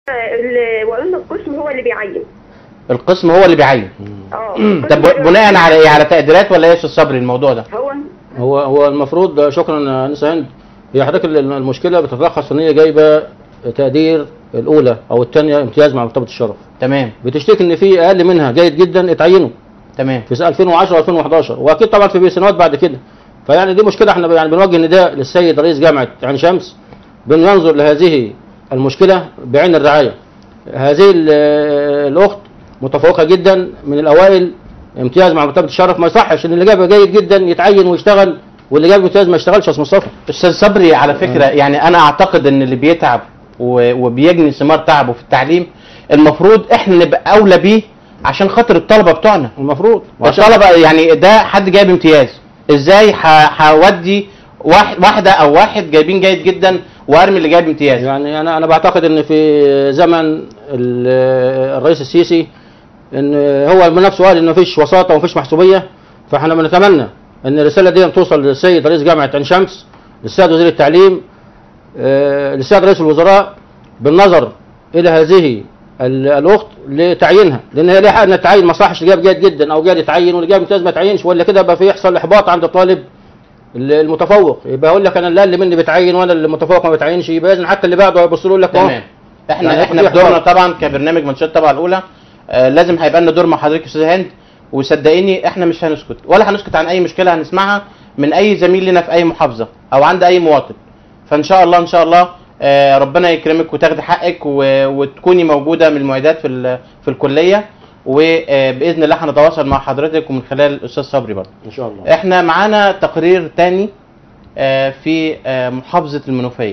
ال- وقلنا القسم هو اللي بيعين القسم هو اللي بيعين اه طب بناء على ايه على تقديرات ولا ايه يا استاذ صبري الموضوع ده هو هو هو المفروض شكرا انسه هند هي حضرتك ال- المشكله بتتلخص ان هي جايبه تقدير الاولى او الثانيه امتياز مع مرتبه الشرف تمام بتشتكي ان في اقل منها جيد جدا اتعينوا تمام في 2010 2011 واكيد طبعا في سنوات بعد كده فيعني دي مشكله احنا يعني بنوجه نداء للسيد رئيس جامعه عين شمس بان ينظر لهذه المشكله بعين الرعايه هذه ال- الاخت متفوقه جدا من الاوائل امتياز مع مرتبه الشرف ما يصحش ان اللي جاب جيد جدا يتعين ويشتغل واللي جاب امتياز ما يشتغلش يا استاذ مصطفى استاذ صبري على فكره يعني انا اعتقد ان اللي بيتعب و- وبيجني ثمار تعبه في التعليم المفروض احنا نبقى اولى بيه عشان خاطر الطلبه بتوعنا المفروض الطلبه يعني ده حد جايب امتياز ازاي ح- هودي واحد واحده او واحد جايبين جيد جدا وارمي اللي جايب امتياز يعني انا انا بعتقد ان في زمن ال- الرئيس السيسي ان هو من نفسه قال ان مفيش وساطه ومفيش محسوبيه فاحنا بنتمنى ان الرساله دي توصل للسيد رئيس جامعه عين شمس للسيد وزير التعليم آه، للسيد رئيس الوزراء بالنظر الى هذه ال- الاخت لتعيينها لان هي ليها حق انها تعين ما صحش اللي جاب جيد جدا او جاي يتعين واللي جاب امتياز ما تعينش ولا كده يبقى في يحصل احباط عند الطالب ال- المتفوق يبقى يقول لك انا اللي اقل مني بتعين وانا اللي متفوق ما بتعينش يبقى اذا حتى اللي بعده هيبص له يقول لك تمام احنا يعني احنا في في دورنا احترام. طبعا كبرنامج منشات طبعا الاولى آه لازم هيبقى لنا دور مع حضرتك يا استاذ هند وصدقيني احنا مش هنسكت ولا هنسكت عن اي مشكله هنسمعها من اي زميل لنا في اي محافظه او عند اي مواطن فان شاء الله ان شاء الله آه ربنا يكرمك وتاخدي حقك و- وتكوني موجوده من المعيدات في ال- في الكليه وباذن الله هنتواصل مع حضرتك ومن خلال الاستاذ صبري برضه ان شاء الله احنا معانا تقرير تاني آه، في آه، محافظة المنوفية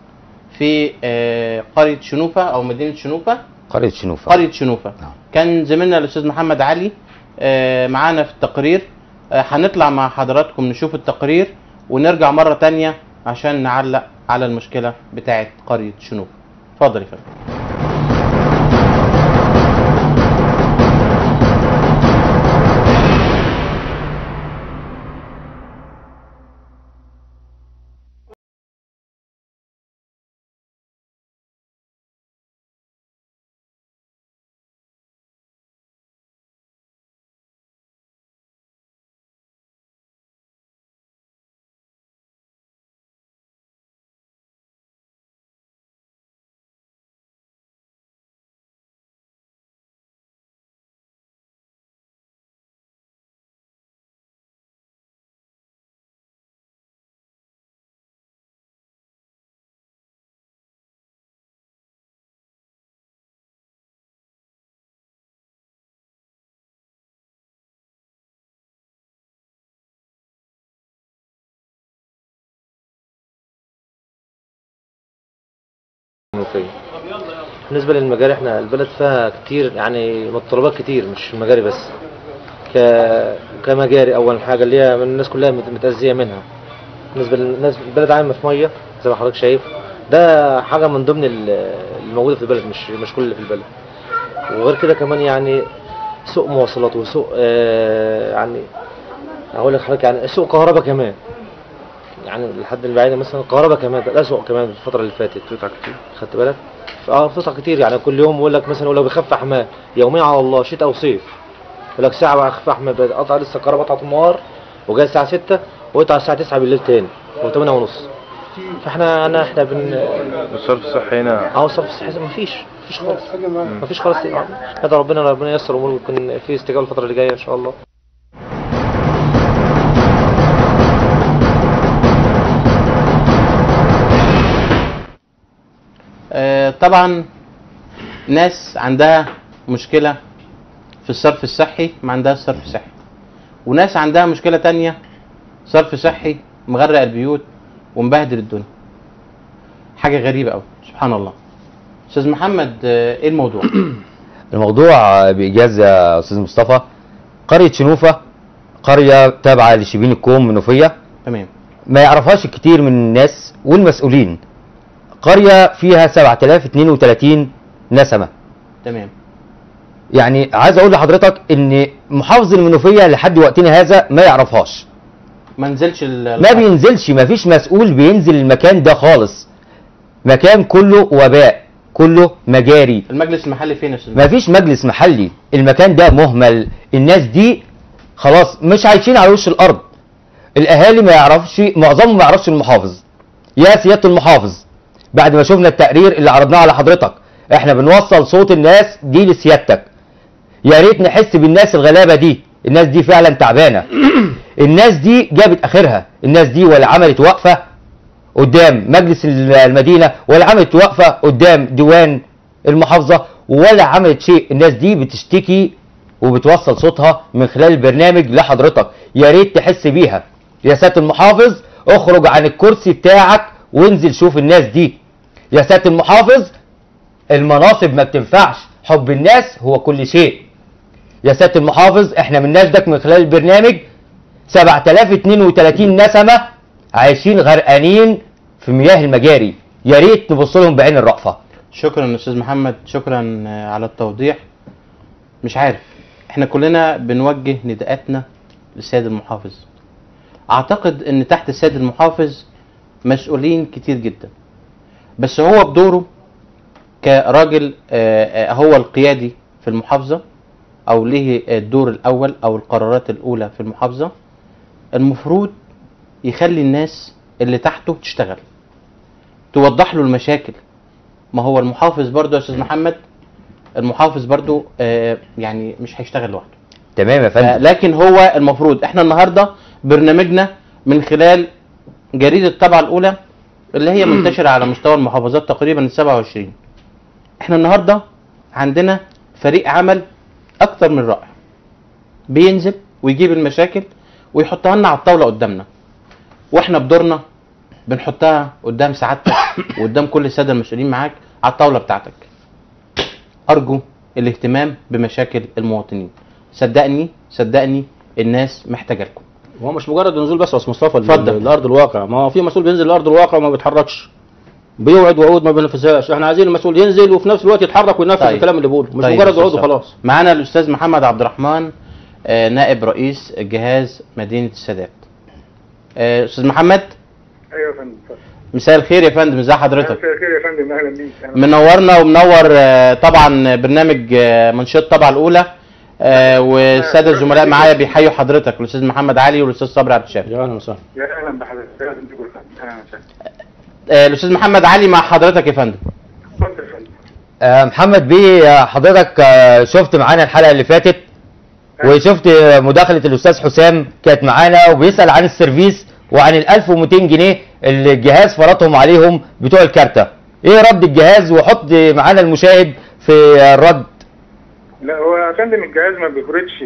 في آه، قرية شنوفة أو مدينة شنوفة قرية شنوفة قرية شنوفة نعم. كان زميلنا الأستاذ محمد علي آه، معانا في التقرير آه، هنطلع مع حضراتكم نشوف التقرير ونرجع مرة تانية عشان نعلق على المشكلة بتاعة قرية شنوفة اتفضل يا فندم المنوفية بالنسبة للمجاري احنا البلد فيها كتير يعني متطلبات كتير مش المجاري بس ك... كمجاري أول حاجة اللي هي من الناس كلها مت- متأذية منها بالنسبة للناس البلد عامة في مية زي ما حضرتك شايف ده حاجة من ضمن ال- الموجودة في البلد مش مش كل اللي في البلد وغير كده كمان يعني سوق مواصلات وسوق آه يعني هقول لك حضرتك يعني سوق كهرباء كمان يعني لحد البعيدة مثلا الكهرباء كمان ده سوق كمان في الفترة اللي فاتت قطع كتير خدت بالك؟ اه قطع كتير يعني كل يوم يقول لك مثلا لو بيخف حماه يوميا على الله شتاء وصيف يقول لك ساعة بقى خف حماه بقى قطع لسه الكهرباء قطعت النهار وجاي الساعة 6 وقطع الساعة 9 بالليل تاني او 8 ونص فاحنا انا احنا بن الصرف الصحي هنا اه صرف الصحي مفيش مفيش خالص مفيش خالص هذا ربنا ربنا ييسر الامور ويكون في استجابة الفترة اللي جاية ان شاء الله آه، طبعا ناس عندها مشكلة في الصرف الصحي ما عندها صرف صحي وناس عندها مشكلة تانية صرف صحي مغرق البيوت ومبهدل الدنيا حاجة غريبة أوي سبحان الله أستاذ محمد آه، إيه الموضوع؟ الموضوع بإيجاز يا أستاذ مصطفى قرية شنوفة قرية تابعة لشبين الكوم منوفية تمام ما يعرفهاش كتير من الناس والمسؤولين قرية فيها 7032 نسمة تمام يعني عايز اقول لحضرتك ان محافظ المنوفية لحد وقتنا هذا ما يعرفهاش ما نزلش ال ما بينزلش ما فيش مسؤول بينزل المكان ده خالص مكان كله وباء كله مجاري المجلس المحلي فين يا استاذ ما فيش مجلس محلي المكان ده مهمل الناس دي خلاص مش عايشين على وش الارض الاهالي ما يعرفش معظمهم ما يعرفش المحافظ يا سياده المحافظ بعد ما شفنا التقرير اللي عرضناه على حضرتك احنا بنوصل صوت الناس دي لسيادتك يا ريت نحس بالناس الغلابه دي الناس دي فعلا تعبانه الناس دي جابت اخرها الناس دي ولا عملت وقفه قدام مجلس المدينه ولا عملت وقفه قدام ديوان المحافظه ولا عملت شيء الناس دي بتشتكي وبتوصل صوتها من خلال البرنامج لحضرتك يا ريت تحس بيها يا سياده المحافظ اخرج عن الكرسي بتاعك وانزل شوف الناس دي يا سياده المحافظ المناصب ما بتنفعش حب الناس هو كل شيء يا سياده المحافظ احنا من ناشدك من خلال البرنامج 7032 نسمه عايشين غرقانين في مياه المجاري يا ريت نبص لهم بعين الرأفه شكرا استاذ محمد شكرا آه، على التوضيح مش عارف احنا كلنا بنوجه نداءاتنا للسيد المحافظ اعتقد ان تحت السيد المحافظ مسؤولين كتير جدا بس هو بدوره كراجل آه، آه، هو القيادي في المحافظة او ليه الدور الاول او القرارات الاولى في المحافظة المفروض يخلي الناس اللي تحته تشتغل توضح له المشاكل ما هو المحافظ برضو يا استاذ محمد المحافظ برضو آه، يعني مش هيشتغل لوحده تمام يا آه، فندم لكن هو المفروض احنا النهارده برنامجنا من خلال جريده الطبعه الاولى اللي هي منتشره على مستوى المحافظات تقريبا ال 27 احنا النهارده عندنا فريق عمل اكتر من رائع بينزل ويجيب المشاكل ويحطها لنا على الطاوله قدامنا واحنا بدورنا بنحطها قدام سعادتك وقدام كل الساده المسؤولين معاك على الطاوله بتاعتك ارجو الاهتمام بمشاكل المواطنين صدقني صدقني الناس محتاجه لكم هو مش مجرد نزول بس يا استاذ مصطفى ل- اتفضل. لارض الواقع ما هو في مسؤول بينزل لارض الواقع وما بيتحركش بيوعد وعود ما بينفذهاش احنا عايزين المسؤول ينزل وفي نفس الوقت يتحرك وينفذ طيب. الكلام اللي بيقوله مش طيب مجرد أستاذ وعود صبري. وخلاص معانا الاستاذ محمد عبد الرحمن آه، نائب رئيس جهاز مدينه السادات آه، استاذ محمد ايوه يا فندم اتفضل. مساء الخير يا فندم ازي حضرتك مساء الخير يا فندم اهلا بيك أهلاً. منورنا ومنور آه، طبعا برنامج آه، منشط الطبعه الاولى آه، والساده الزملاء معايا بيحيوا حضرتك الاستاذ محمد علي والاستاذ صبري عبد الشافي يا اهلا وسهلا يا اهلا بحضرتك اهلا بيك يا فندم اهلا وسهلا آه، الاستاذ محمد علي مع حضرتك يا فندم اتفضل يا فندم آه، محمد بيه آه، حضرتك آه، شفت معانا الحلقه اللي فاتت وشفت آه، مداخله الاستاذ حسام كانت معانا وبيسال عن السيرفيس وعن ال 1200 جنيه اللي الجهاز فرضهم عليهم بتوع الكارتة ايه رد الجهاز وحط معانا المشاهد في الرد لا هو يا فندم الجهاز ما بيفرضش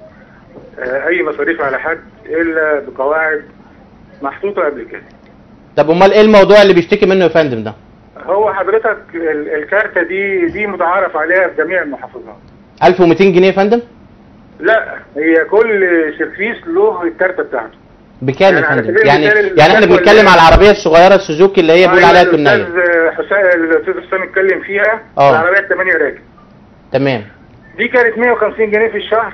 آه، اي مصاريف على حد الا بقواعد محطوطه قبل كده طب امال ايه الموضوع اللي بيشتكي منه يا فندم ده هو حضرتك ال- الكارتة دي دي متعارف عليها في جميع المحافظات 1200 جنيه يا فندم لا هي كل سيرفيس له الكارتة بتاعته بكام يا يعني على فندم سبيل يعني المثال يعني احنا الجدول بنتكلم اللي- على العربيه الصغيره السوزوكي اللي هي بيقول أيوة، عليها الاستاذ تنيه حسام الاستاذ حسام اتكلم فيها آه. العربيه 8 راكب تمام دي كانت 150 جنيه في الشهر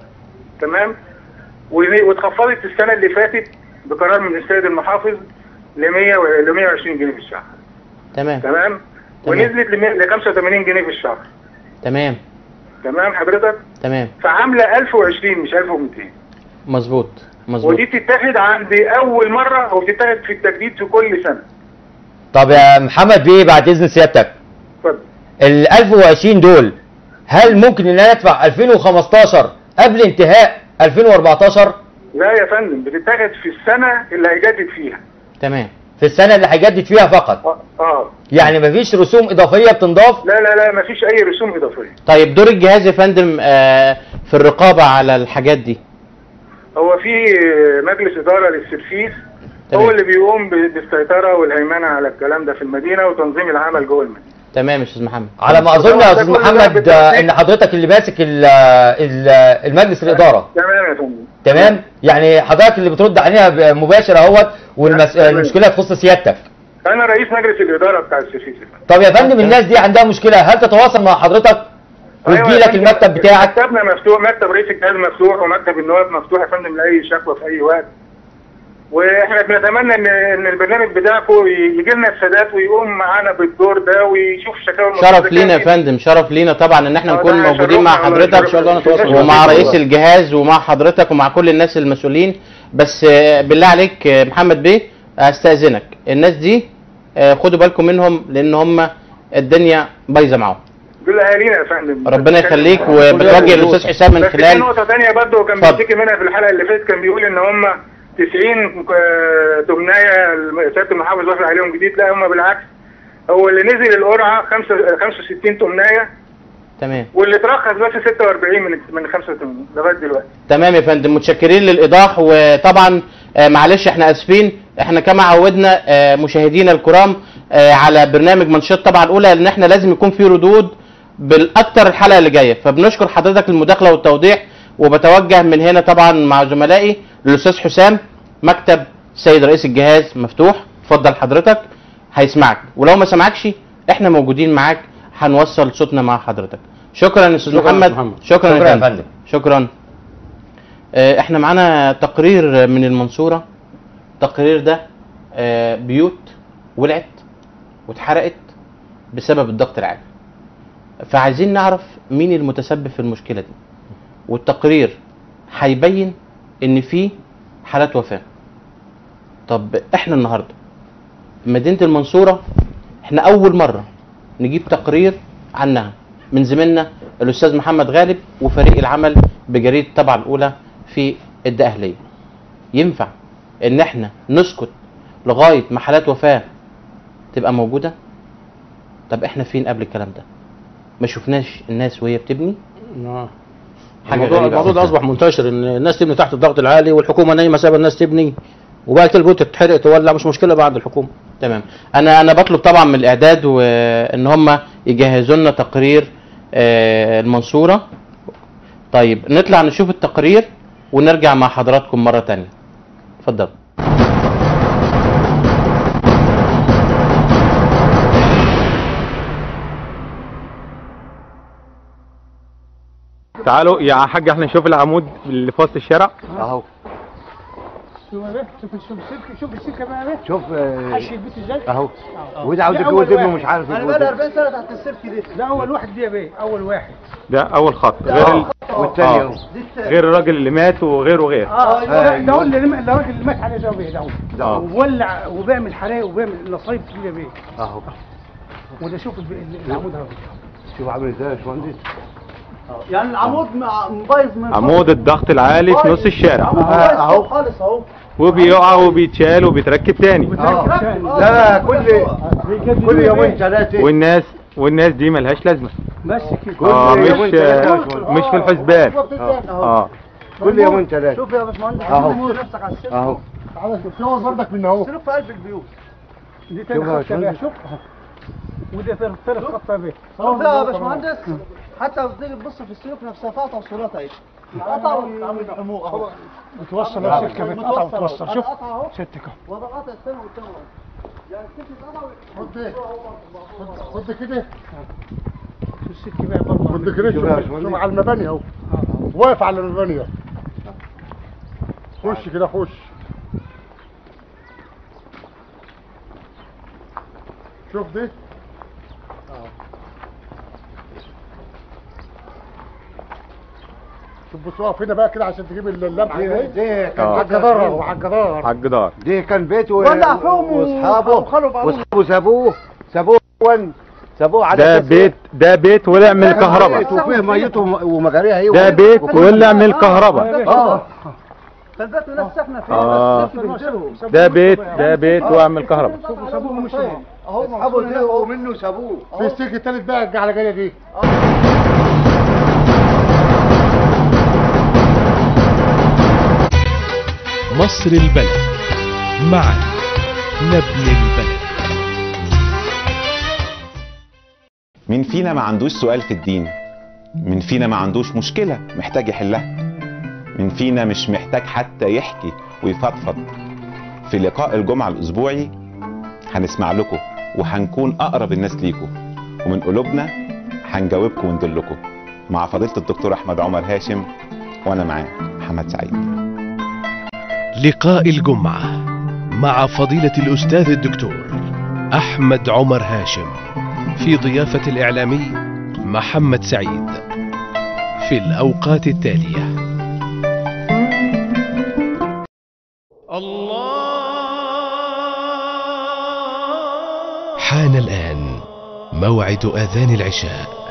تمام و- واتخفضت السنه اللي فاتت بقرار من السيد المحافظ ل 100 و- ل 120 جنيه في الشهر تمام تمام ونزلت ل 100 ل 85 جنيه في الشهر تمام تمام حضرتك تمام فعامله 1020 مش 1200 مظبوط مظبوط ودي بتتاخد عند اول مره وبتتاخد في التجديد في كل سنه طب يا محمد بيه بعد اذن سيادتك اتفضل ال 1020 دول هل ممكن ان انا ادفع 2015 قبل انتهاء 2014 لا يا فندم بتتاخد في السنه اللي هيجدد فيها تمام في السنه اللي هيجدد فيها فقط اه, آه. يعني مفيش رسوم اضافيه بتنضاف لا لا لا مفيش اي رسوم اضافيه طيب دور الجهاز يا فندم آه، في الرقابه على الحاجات دي هو في مجلس اداره للسيرفيس تمام. هو اللي بيقوم ب- بالسيطره والهيمنه على الكلام ده في المدينه وتنظيم العمل جوه المدينه تمام يا استاذ محمد على ما اظن ده يا استاذ كل ده محمد بالتنسيق. آه، ان حضرتك اللي ماسك ال- ال- المجلس الاداره تمام يا فندم تمام يعني حضرتك اللي بترد عليها مباشر اهوت والمس... تمام. المشكله تخص سيادتك انا رئيس مجلس الاداره بتاع السيرفيس يا فندم. طب يا فندم الناس دي عندها مشكله هل تتواصل مع حضرتك أيوة وتجي يا لك فندم، المكتب بتاعك مكتبنا مفتوح مكتب رئيس الجهاز مفتوح ومكتب النواب مفتوح يا فندم لاي شكوى في اي وقت واحنا بنتمنى ان ان البرنامج بتاعكم يجي لنا السادات ويقوم معانا بالدور ده ويشوف شكاوى شرف لينا يا فندم شرف لينا طبعا ان احنا آه، نكون ده موجودين مع شرفنا والله، حضرتك شرف- شاء الله نتواصل ومع معاك. رئيس الجهاز ومع حضرتك ومع كل الناس المسؤولين بس آه، بالله عليك آه، محمد بيه استاذنك الناس دي آه، خدوا بالكم منهم لان هم الدنيا بايظه معاهم دول اهالينا يا فندم ربنا يخليك وبتوجه الاستاذ حسام من بس في خلال نقطة تانية برضه كان اتفضل. بيشتكي منها في الحلقة اللي فاتت كان بيقول ان هم 90 آه، تمناية الم- سيادة المحافظ وافق عليهم جديد لا هم بالعكس هو اللي نزل القرعة خمسة- 65 تمناية تمام واللي اترخص بس 46 من من 85 لغاية دلوقتي تمام يا فندم متشكرين للايضاح وطبعا آه، معلش احنا اسفين احنا كما عودنا آه، مشاهدينا الكرام آه، على برنامج منشط طبعا الاولى ان احنا لازم يكون في ردود بالاكتر الحلقه اللي جايه فبنشكر حضرتك المداخله والتوضيح وبتوجه من هنا طبعا مع زملائي للاستاذ حسام مكتب سيد رئيس الجهاز مفتوح اتفضل حضرتك هيسمعك ولو ما سمعكش احنا موجودين معاك هنوصل صوتنا مع حضرتك شكرا يا استاذ شكراً يا محمد محمد. شكرا, شكرا يا فندم. فندم. شكرا آه، احنا معانا تقرير من المنصورة التقرير ده آه، بيوت ولعت واتحرقت بسبب الضغط العالي فعايزين نعرف مين المتسبب في المشكلة دي والتقرير هيبين ان في حالات وفاة طب احنا النهاردة مدينة المنصورة احنا اول مرة نجيب تقرير عنها من زميلنا الاستاذ محمد غالب وفريق العمل بجريده طبعا الاولى في الدقهليه ينفع ان احنا نسكت لغايه ما حالات وفاه تبقى موجوده طب احنا فين قبل الكلام ده ما شفناش الناس وهي بتبني آه. حاجه الموضوع, غريبه الموضوع ده أوي. اصبح منتشر ان الناس تبني تحت الضغط العالي والحكومه نايمه سايبه الناس تبني وبعد كده البيوت تتحرق تولع مش مشكله بعد الحكومه تمام انا انا بطلب طبعا من الاعداد وان هم يجهزوا لنا تقرير آه، المنصوره طيب نطلع نشوف التقرير ونرجع مع حضراتكم مره تانية اتفضل تعالوا يا حاج احنا نشوف العمود اللي في وسط الشارع اهو شوف يا بيه، شوف شوف السلك شوف السلك بقى يا بيه شوف آه، حش البيت ازاي اهو وده عاوز ده يتجوز أول ابنه واحد. مش عارف انا يتجوز بقى ابنه. 40 سنه تحت السلك دي ده اول واحد دي يا بيه اول واحد ده اول خط غير ال... والتاني آه. اهو غير الراجل اللي مات وغير وغير اه أيوة. ده هو اللي اللي الراجل اللي مات عليه ده يا بيه ده هو. ده هو. وولع وبيعمل حرايق وبيعمل نصايب كتير يا بيه اهو وده شوف الب- ال- العمود اهو شوف عامل ازاي يا باشمهندس يعني العمود بايظ من عمود الضغط العالي في نص الشارع اهو خالص اهو وبيقع وبيتشال وبيتركب تاني اه لا كل كل يومين ثلاثه والناس والناس دي ملهاش لازمه بس كده اه يومين مش ثلاثة يا باشمهندس. مش في الحسبان اه كل يومين ثلاثه شوف يا باشمهندس أهو. حط نفسك على السلك اهو تعالى شوف صور برضك من اهو سلك في قلب البيوت دي تاني شوف يا خط يا بيه باشمهندس. شوف وده ثالث ثالث خط يا بيه شوف يا باشمهندس حتى لو تيجي تبص في السلوك نفسها فيها توصيلات اهي قطع ويدعموه اهو بتوصل نفسك كمان قطع وتوصل شوف قطع اهو ستك اهو وده قطع السنه والتاني اهو يعني السلك اتقطع خد كده شوف السلك بقى برضه خد كده شوف يا باشمهندس. شوف على المباني اهو واقف على المباني اهو خش كده خش شوف دي شوف بص واقف هنا بقى كده عشان تجيب اللمعه دي دي دي كان آه. على الجدار اهو على الجدار على الجدار دي كان بيته ولع فيهم واصحابه وخلوا بعضهم. واصحابه سابوه سابوه وين سابوه على ده أساس بيت ده بيت ولع من الكهرباء بيت وفيه ميته ومجاريها هي ده بيت ولع من الكهرباء اه كان بيت الناس ساكنه فيه آه. بس بينزلوا. ده بيت ده بيت وقع من الكهرباء سابوه مش اهو اصحابه مبسوط زهقوا منه سابوه في السلك التالت بقى على جايه دي مصر البلد معا نبني البلد مين فينا ما عندوش سؤال في الدين مين فينا ما عندوش مشكلة محتاج يحلها مين فينا مش محتاج حتى يحكي ويفضفض في لقاء الجمعة الأسبوعي هنسمع لكم وهنكون أقرب الناس ليكم ومن قلوبنا هنجاوبكم وندلكم مع فضيلة الدكتور أحمد عمر هاشم وأنا معاه محمد سعيد لقاء الجمعة مع فضيلة الأستاذ الدكتور أحمد عمر هاشم في ضيافة الإعلامي محمد سعيد في الأوقات التالية حان الآن موعد آذان العشاء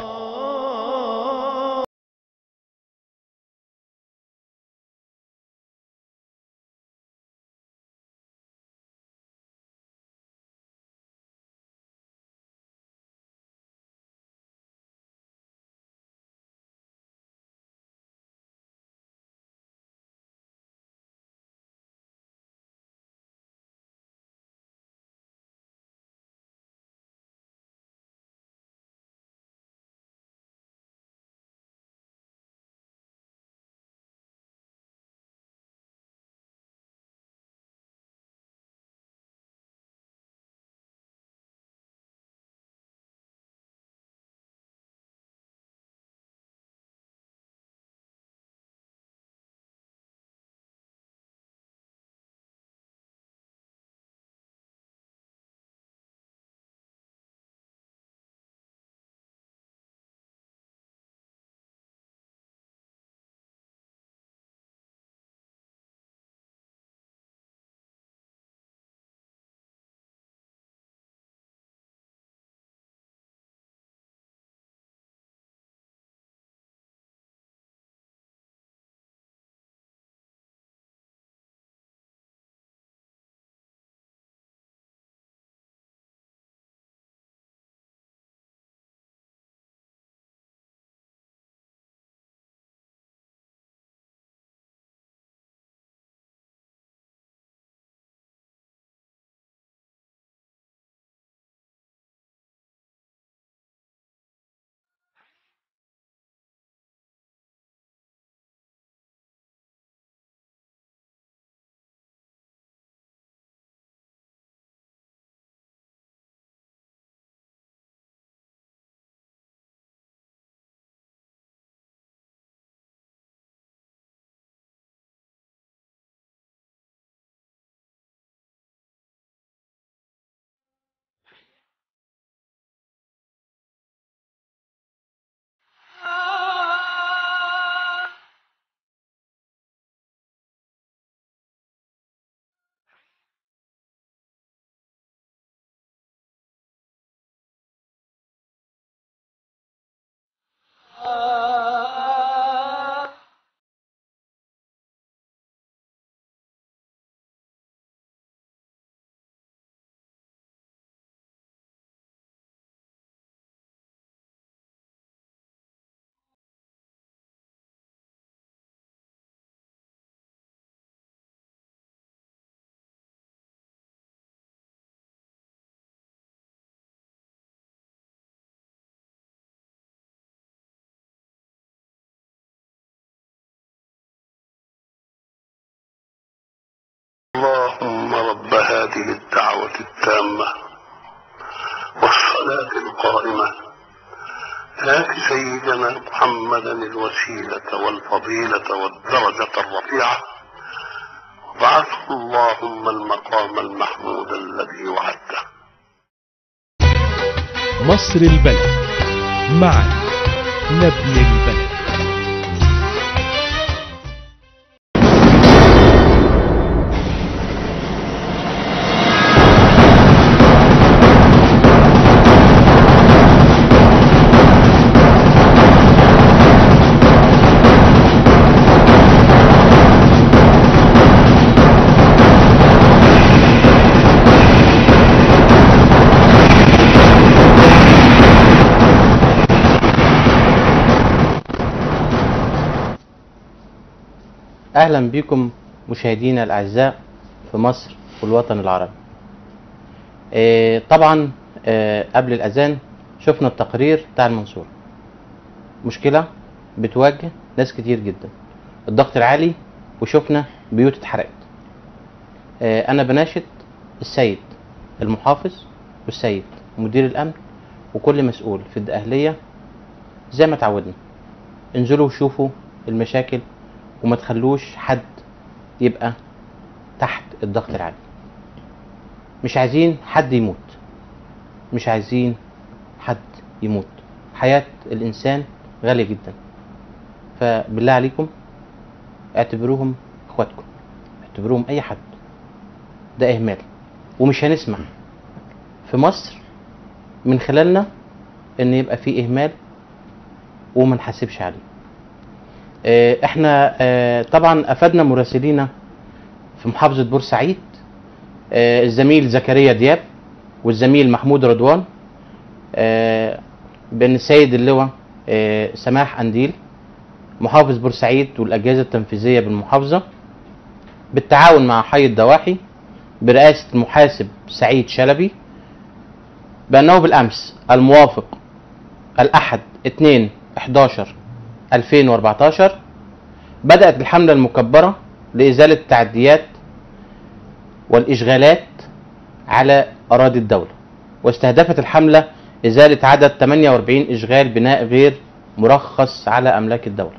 اللهم رب هذه الدعوة التامة والصلاة القائمة آت سيدنا محمدا الوسيلة والفضيلة والدرجة الرفيعة وابعثه اللهم المقام المحمود الذي وعدته مصر البلد معا نبني البلد اهلا بكم مشاهدينا الاعزاء في مصر والوطن العربي آه، طبعا آه، قبل الاذان شفنا التقرير بتاع المنصورة مشكلة بتواجه ناس كتير جدا الضغط العالي وشفنا بيوت اتحرقت آه، انا بناشد السيد المحافظ والسيد مدير الامن وكل مسؤول في الدقهلية زي ما اتعودنا انزلوا وشوفوا المشاكل وما تخلوش حد يبقى تحت الضغط العالي مش عايزين حد يموت مش عايزين حد يموت حياة الإنسان غالية جدا فبالله عليكم اعتبروهم اخواتكم اعتبروهم اي حد ده اهمال ومش هنسمح في مصر من خلالنا ان يبقى في اهمال وما نحاسبش عليه آه، احنا آه، طبعا افدنا مراسلينا في محافظة بورسعيد آه، الزميل زكريا دياب والزميل محمود رضوان آه، بان السيد اللواء آه، سماح انديل محافظ بورسعيد والاجهزه التنفيذيه بالمحافظه بالتعاون مع حي الضواحي برئاسه المحاسب سعيد شلبي بانه بالامس الموافق الاحد 2 11 2014 بدات الحمله المكبره لازاله التعديات والاشغالات على اراضي الدوله واستهدفت الحمله ازاله عدد 48 اشغال بناء غير مرخص على املاك الدوله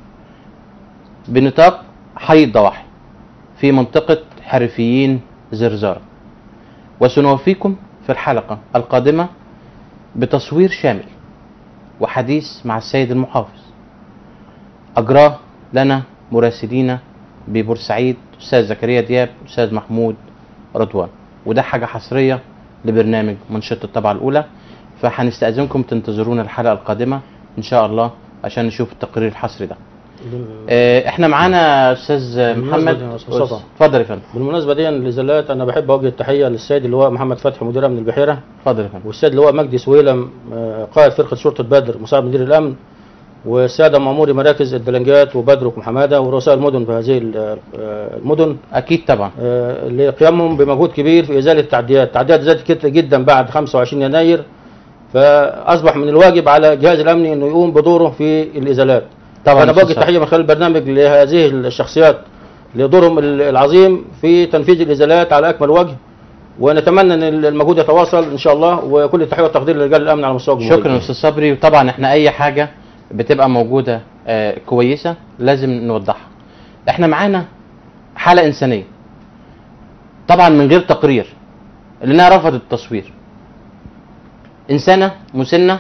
بنطاق حي الضواحي في منطقة حرفيين زرزارة وسنوفيكم في الحلقة القادمة بتصوير شامل وحديث مع السيد المحافظ أجراه لنا مراسلين ببورسعيد أستاذ زكريا دياب أستاذ محمود رضوان وده حاجة حصرية لبرنامج منشطة الطبعة الأولى فهنستأذنكم تنتظرونا الحلقة القادمة إن شاء الله عشان نشوف التقرير الحصري ده آه، احنا معانا استاذ محمد بالمناسبة يا أستاذ مصطفى. اتفضل يا فندم بالمناسبه دي الازالات انا بحب اوجه التحيه للسيد اللواء محمد فتحي مدير امن البحيره اتفضل يا فندم والسيد اللواء مجدي سويلم آه، قائد فرقه شرطه بدر مساعد مدير الامن والساده ماموري مراكز الدلنجات وبدرك وحماده ورؤساء المدن في هذه ال- آه، المدن اكيد طبعا آه، لقيامهم بمجهود كبير في ازاله التعديات، التعديات زادت كتير جدا بعد 25 يناير فاصبح من الواجب على الجهاز الامني انه يقوم بدوره في الازالات. طبعا انا أستاذ بوجه صالح. تحيه من خلال البرنامج لهذه الشخصيات لدورهم ال- العظيم في تنفيذ الازالات على اكمل وجه ونتمنى ان المجهود يتواصل ان شاء الله وكل التحيه والتقدير لرجال الامن على مستوى الجمهوريه. شكرا استاذ صبري وطبعا احنا اي حاجه بتبقى موجوده آه، كويسه لازم نوضحها احنا معانا حاله انسانيه طبعا من غير تقرير لانها رفضت التصوير انسانه مسنه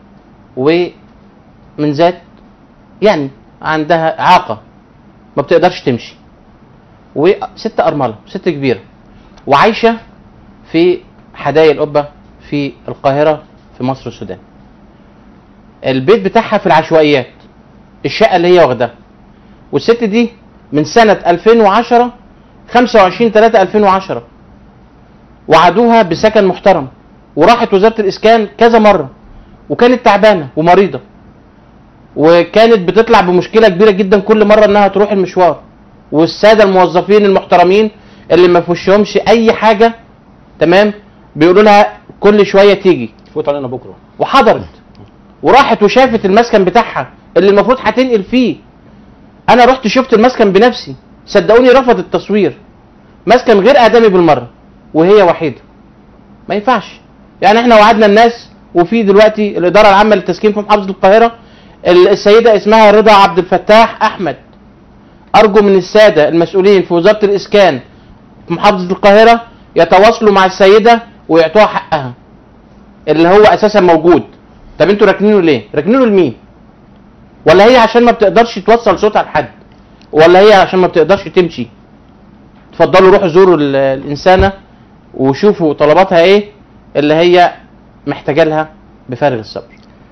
ومن ذات يعني عندها اعاقه ما بتقدرش تمشي وست ارمله ست كبيره وعايشه في حدائق القبه في القاهره في مصر والسودان البيت بتاعها في العشوائيات الشقه اللي هي واخداها والست دي من سنه 2010 25 3 2010 وعدوها بسكن محترم وراحت وزاره الاسكان كذا مره وكانت تعبانه ومريضه وكانت بتطلع بمشكله كبيره جدا كل مره انها تروح المشوار والساده الموظفين المحترمين اللي ما فيهمش اي حاجه تمام بيقولوا لها كل شويه تيجي فوت علينا بكره وحضرت وراحت وشافت المسكن بتاعها اللي المفروض هتنقل فيه انا رحت شفت المسكن بنفسي صدقوني رفض التصوير مسكن غير ادمي بالمره وهي وحيده ما ينفعش يعني احنا وعدنا الناس وفي دلوقتي الاداره العامه للتسكين في محافظه القاهره ال- السيده اسمها رضا عبد الفتاح احمد ارجو من الساده المسؤولين في وزاره الاسكان في محافظه القاهره يتواصلوا مع السيده ويعطوها حقها اللي هو اساسا موجود طب انتوا راكنينه ليه راكنينه لمين ولا هي عشان ما بتقدرش توصل صوتها لحد ولا هي عشان ما بتقدرش تمشي اتفضلوا روحوا زوروا ال- الانسانه وشوفوا طلباتها ايه اللي هي محتاجه لها بفارغ الصبر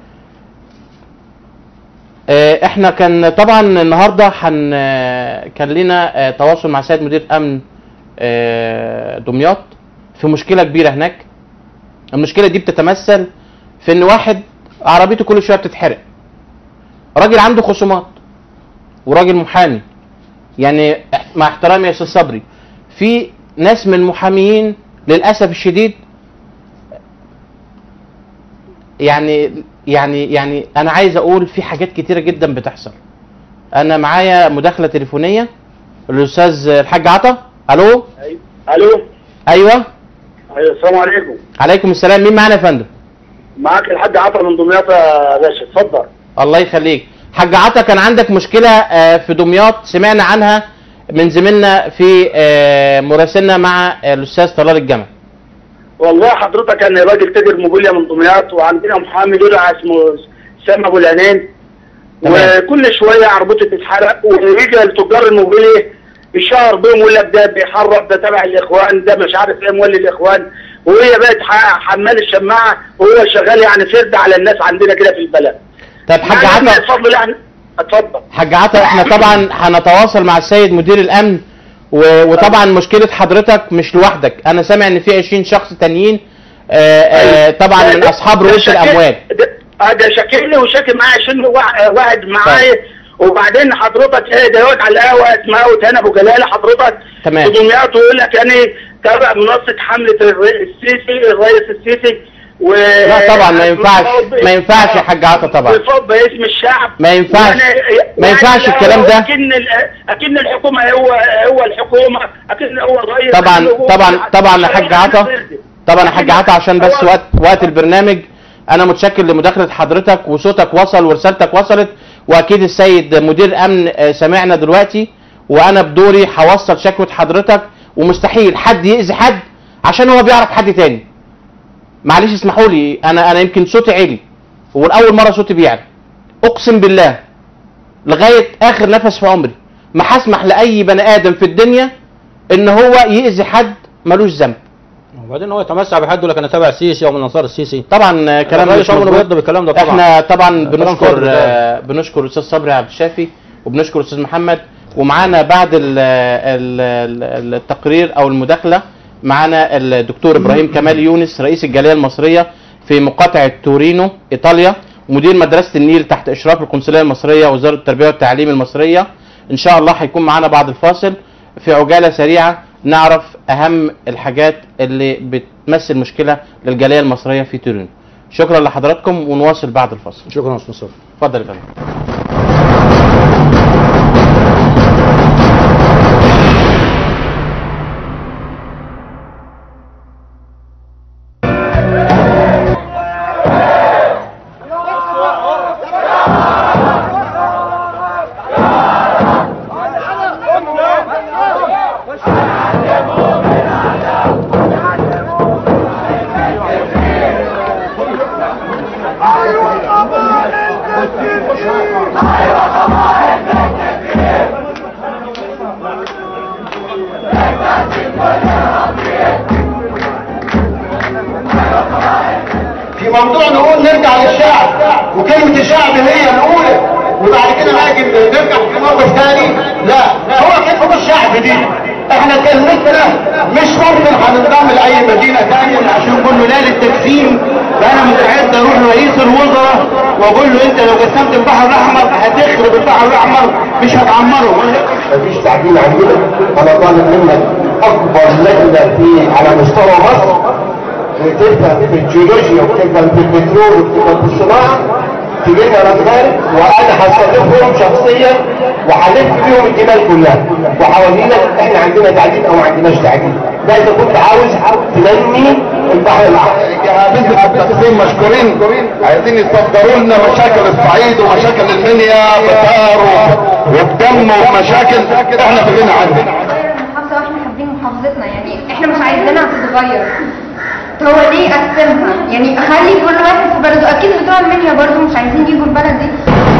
آه، احنا كان طبعا النهارده حن آه، كان لنا آه، تواصل مع سيد مدير امن آه، دمياط في مشكله كبيره هناك المشكله دي بتتمثل في ان واحد عربيته كل شويه بتتحرق راجل عنده خصومات وراجل محامي يعني اح- مع احترامي يا استاذ صبري في ناس من المحاميين للاسف الشديد يعني يعني يعني انا عايز اقول في حاجات كتيره جدا بتحصل انا معايا مداخله تليفونيه الاستاذ الحاج عطا الو الو ايوه ايوه السلام عليكم عليكم السلام مين معانا يا فندم معاك الحاج عطا من دمياط يا باشا اتفضل الله يخليك حاج عطا كان عندك مشكله آه، في دمياط سمعنا عنها من زميلنا في آه، مراسلنا مع الاستاذ طلال الجمل والله حضرتك انا راجل تاجر موبيليا من دمياط وعندنا محامي دولة اسمه سامي ابو العنين وكل شويه عربوته تتحرق ويجي التجار الموبيليا يشهر بيهم يقول لك ده بيحرق ده تبع الاخوان ده مش عارف ايه مولي الاخوان وهي بقت ح- حمال الشماعه وهو شغال يعني فرد على الناس عندنا كده في البلد طيب حاج يعني عطا اتفضل يعني اتفضل حاج عطا احنا طبعا هنتواصل مع السيد مدير الامن و- وطبعا مشكله حضرتك مش لوحدك انا سامع ان في 20 شخص تانيين آه، آه، طبعا من اصحاب ده رؤوس شاكل- الاموال ده- اه ده شاكلني وشاكل معايا عشان وا- واحد معايا وبعدين حضرتك ايه ده يقعد على القهوه اسمها وتاني ابو جلال حضرتك تمام. في دمياط ويقول لك انا تابع منصه حمله الر- السيسي الرئيس السيسي و لا طبعا ما ينفعش ما ينفعش يا حاج عطا طبعا بفضل باسم الشعب ما ينفعش. وأنا- ما ينفعش يعني الكلام ده. اكن ال- اكن الحكومه هو هو الحكومه اكن هو الرئيس طبعا أكن هو- طبعا طبعا يا حاج عطا طبعا يا حاج عطا عشان بس وقت وقت البرنامج انا متشكر لمداخله حضرتك وصوتك وصل ورسالتك وصلت واكيد السيد مدير الامن آه، سمعنا دلوقتي وانا بدوري هوصل شكوى حضرتك ومستحيل حد يأذي حد عشان هو بيعرف حد تاني معلش اسمحوا لي انا انا يمكن صوتي عالي والاول مره صوتي بيعلى اقسم بالله لغايه اخر نفس في عمري ما هسمح لاي بني ادم في الدنيا ان هو يأذي حد ملوش ذنب وبعدين هو يتمسع بحد يقول لك انا تابع السيسي او من انصار السيسي طبعا كلام الرئيس مش عمره ما مظبوط. يرضى بالكلام ده طبعا احنا طبعا كلام بنشكر فاضي ده. آه، بنشكر الاستاذ صبري عبد الشافي وبنشكر الاستاذ محمد ومعانا بعد ال ال ال التقرير او المداخله معانا الدكتور ابراهيم كمال يونس رئيس الجاليه المصريه في مقاطعه تورينو ايطاليا ومدير مدرسه النيل تحت اشراف القنصليه المصريه وزاره التربيه والتعليم المصريه ان شاء الله هيكون معانا بعد الفاصل في عجاله سريعه نعرف اهم الحاجات اللي بتمثل مشكله للجاليه المصريه في تورينو شكرا لحضراتكم ونواصل بعد الفاصل شكرا يا استاذ مصطفى اتفضل يا فندم في موضوع نقول نرجع للشعب وكلمة الشعب هي الأولى وبعد كده نجي نرجع في موقف ثاني لا هو كلمة الشعب دي احنا كلمتنا مش ممكن هننضم لأي مدينة ثانية عشان كله لا للتقسيم فأنا مستعد أروح لرئيس الوزراء وأقول له أنت لو قسمت البحر الأحمر هتخرب البحر الأحمر مش هتعمره مفيش تعديل عندنا أنا طالب منك أكبر لجنة في على مستوى مصر وتفهم في الجيولوجيا وتفهم في البترول وتفهم في الصناعه تجينا رجال وانا هستضيفهم شخصيا وهلف بيهم الجبال كلها وحوالينا احنا عندنا تعديل او ما عندناش تعديل ده اذا كنت عاوز تنمي البحر الاحمر بالنسبه للتقسيم مشكورين عايزين يصدروا لنا مشاكل الصعيد ومشاكل المنيا بطار وبدم ومشاكل احنا في غنى عنها محافظة واحنا حابين محافظتنا يعني احنا مش عايزينها تتغير هو ليه قسمها يعني خلي كل واحد في بلده اكيد بتوع المنيا برضه مش عايزين يجوا البلد دي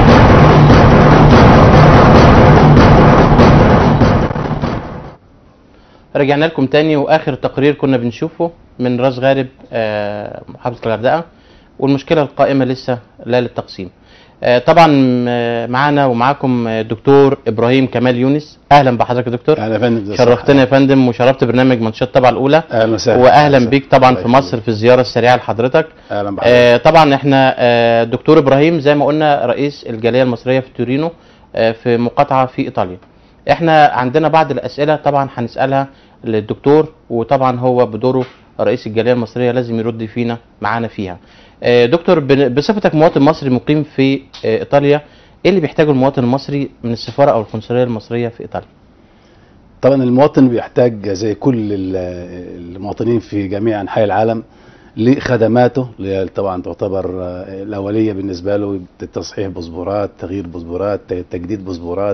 رجعنا لكم تاني واخر تقرير كنا بنشوفه من راس غارب آه، محافظه الغردقه والمشكله القائمه لسه لا للتقسيم آه، طبعا آه، معانا ومعاكم آه، دكتور ابراهيم كمال يونس اهلا بحضرتك يا دكتور اهلا يا فندم شرفتنا يا فندم وشرفت برنامج منشط طبعا الاولى اهلا وسهلا واهلا بيك طبعا في مصر في الزياره السريعه لحضرتك اهلا بحضرتك آه طبعا احنا آه دكتور ابراهيم زي ما قلنا رئيس الجاليه المصريه في تورينو آه في مقاطعه في ايطاليا احنا عندنا بعض الاسئله طبعا هنسالها للدكتور وطبعا هو بدوره رئيس الجاليه المصريه لازم يرد فينا معانا فيها آه دكتور بن- بصفتك مواطن مصري مقيم في آه ايطاليا ايه اللي بيحتاجه المواطن المصري من السفاره او القنصليه المصريه في ايطاليا طبعا المواطن بيحتاج زي كل ال- المواطنين في جميع انحاء العالم لخدماته اللي طبعا تعتبر آه، الاوليه بالنسبه له تصحيح باسبورات تغيير باسبورات ت- تجديد باسبورات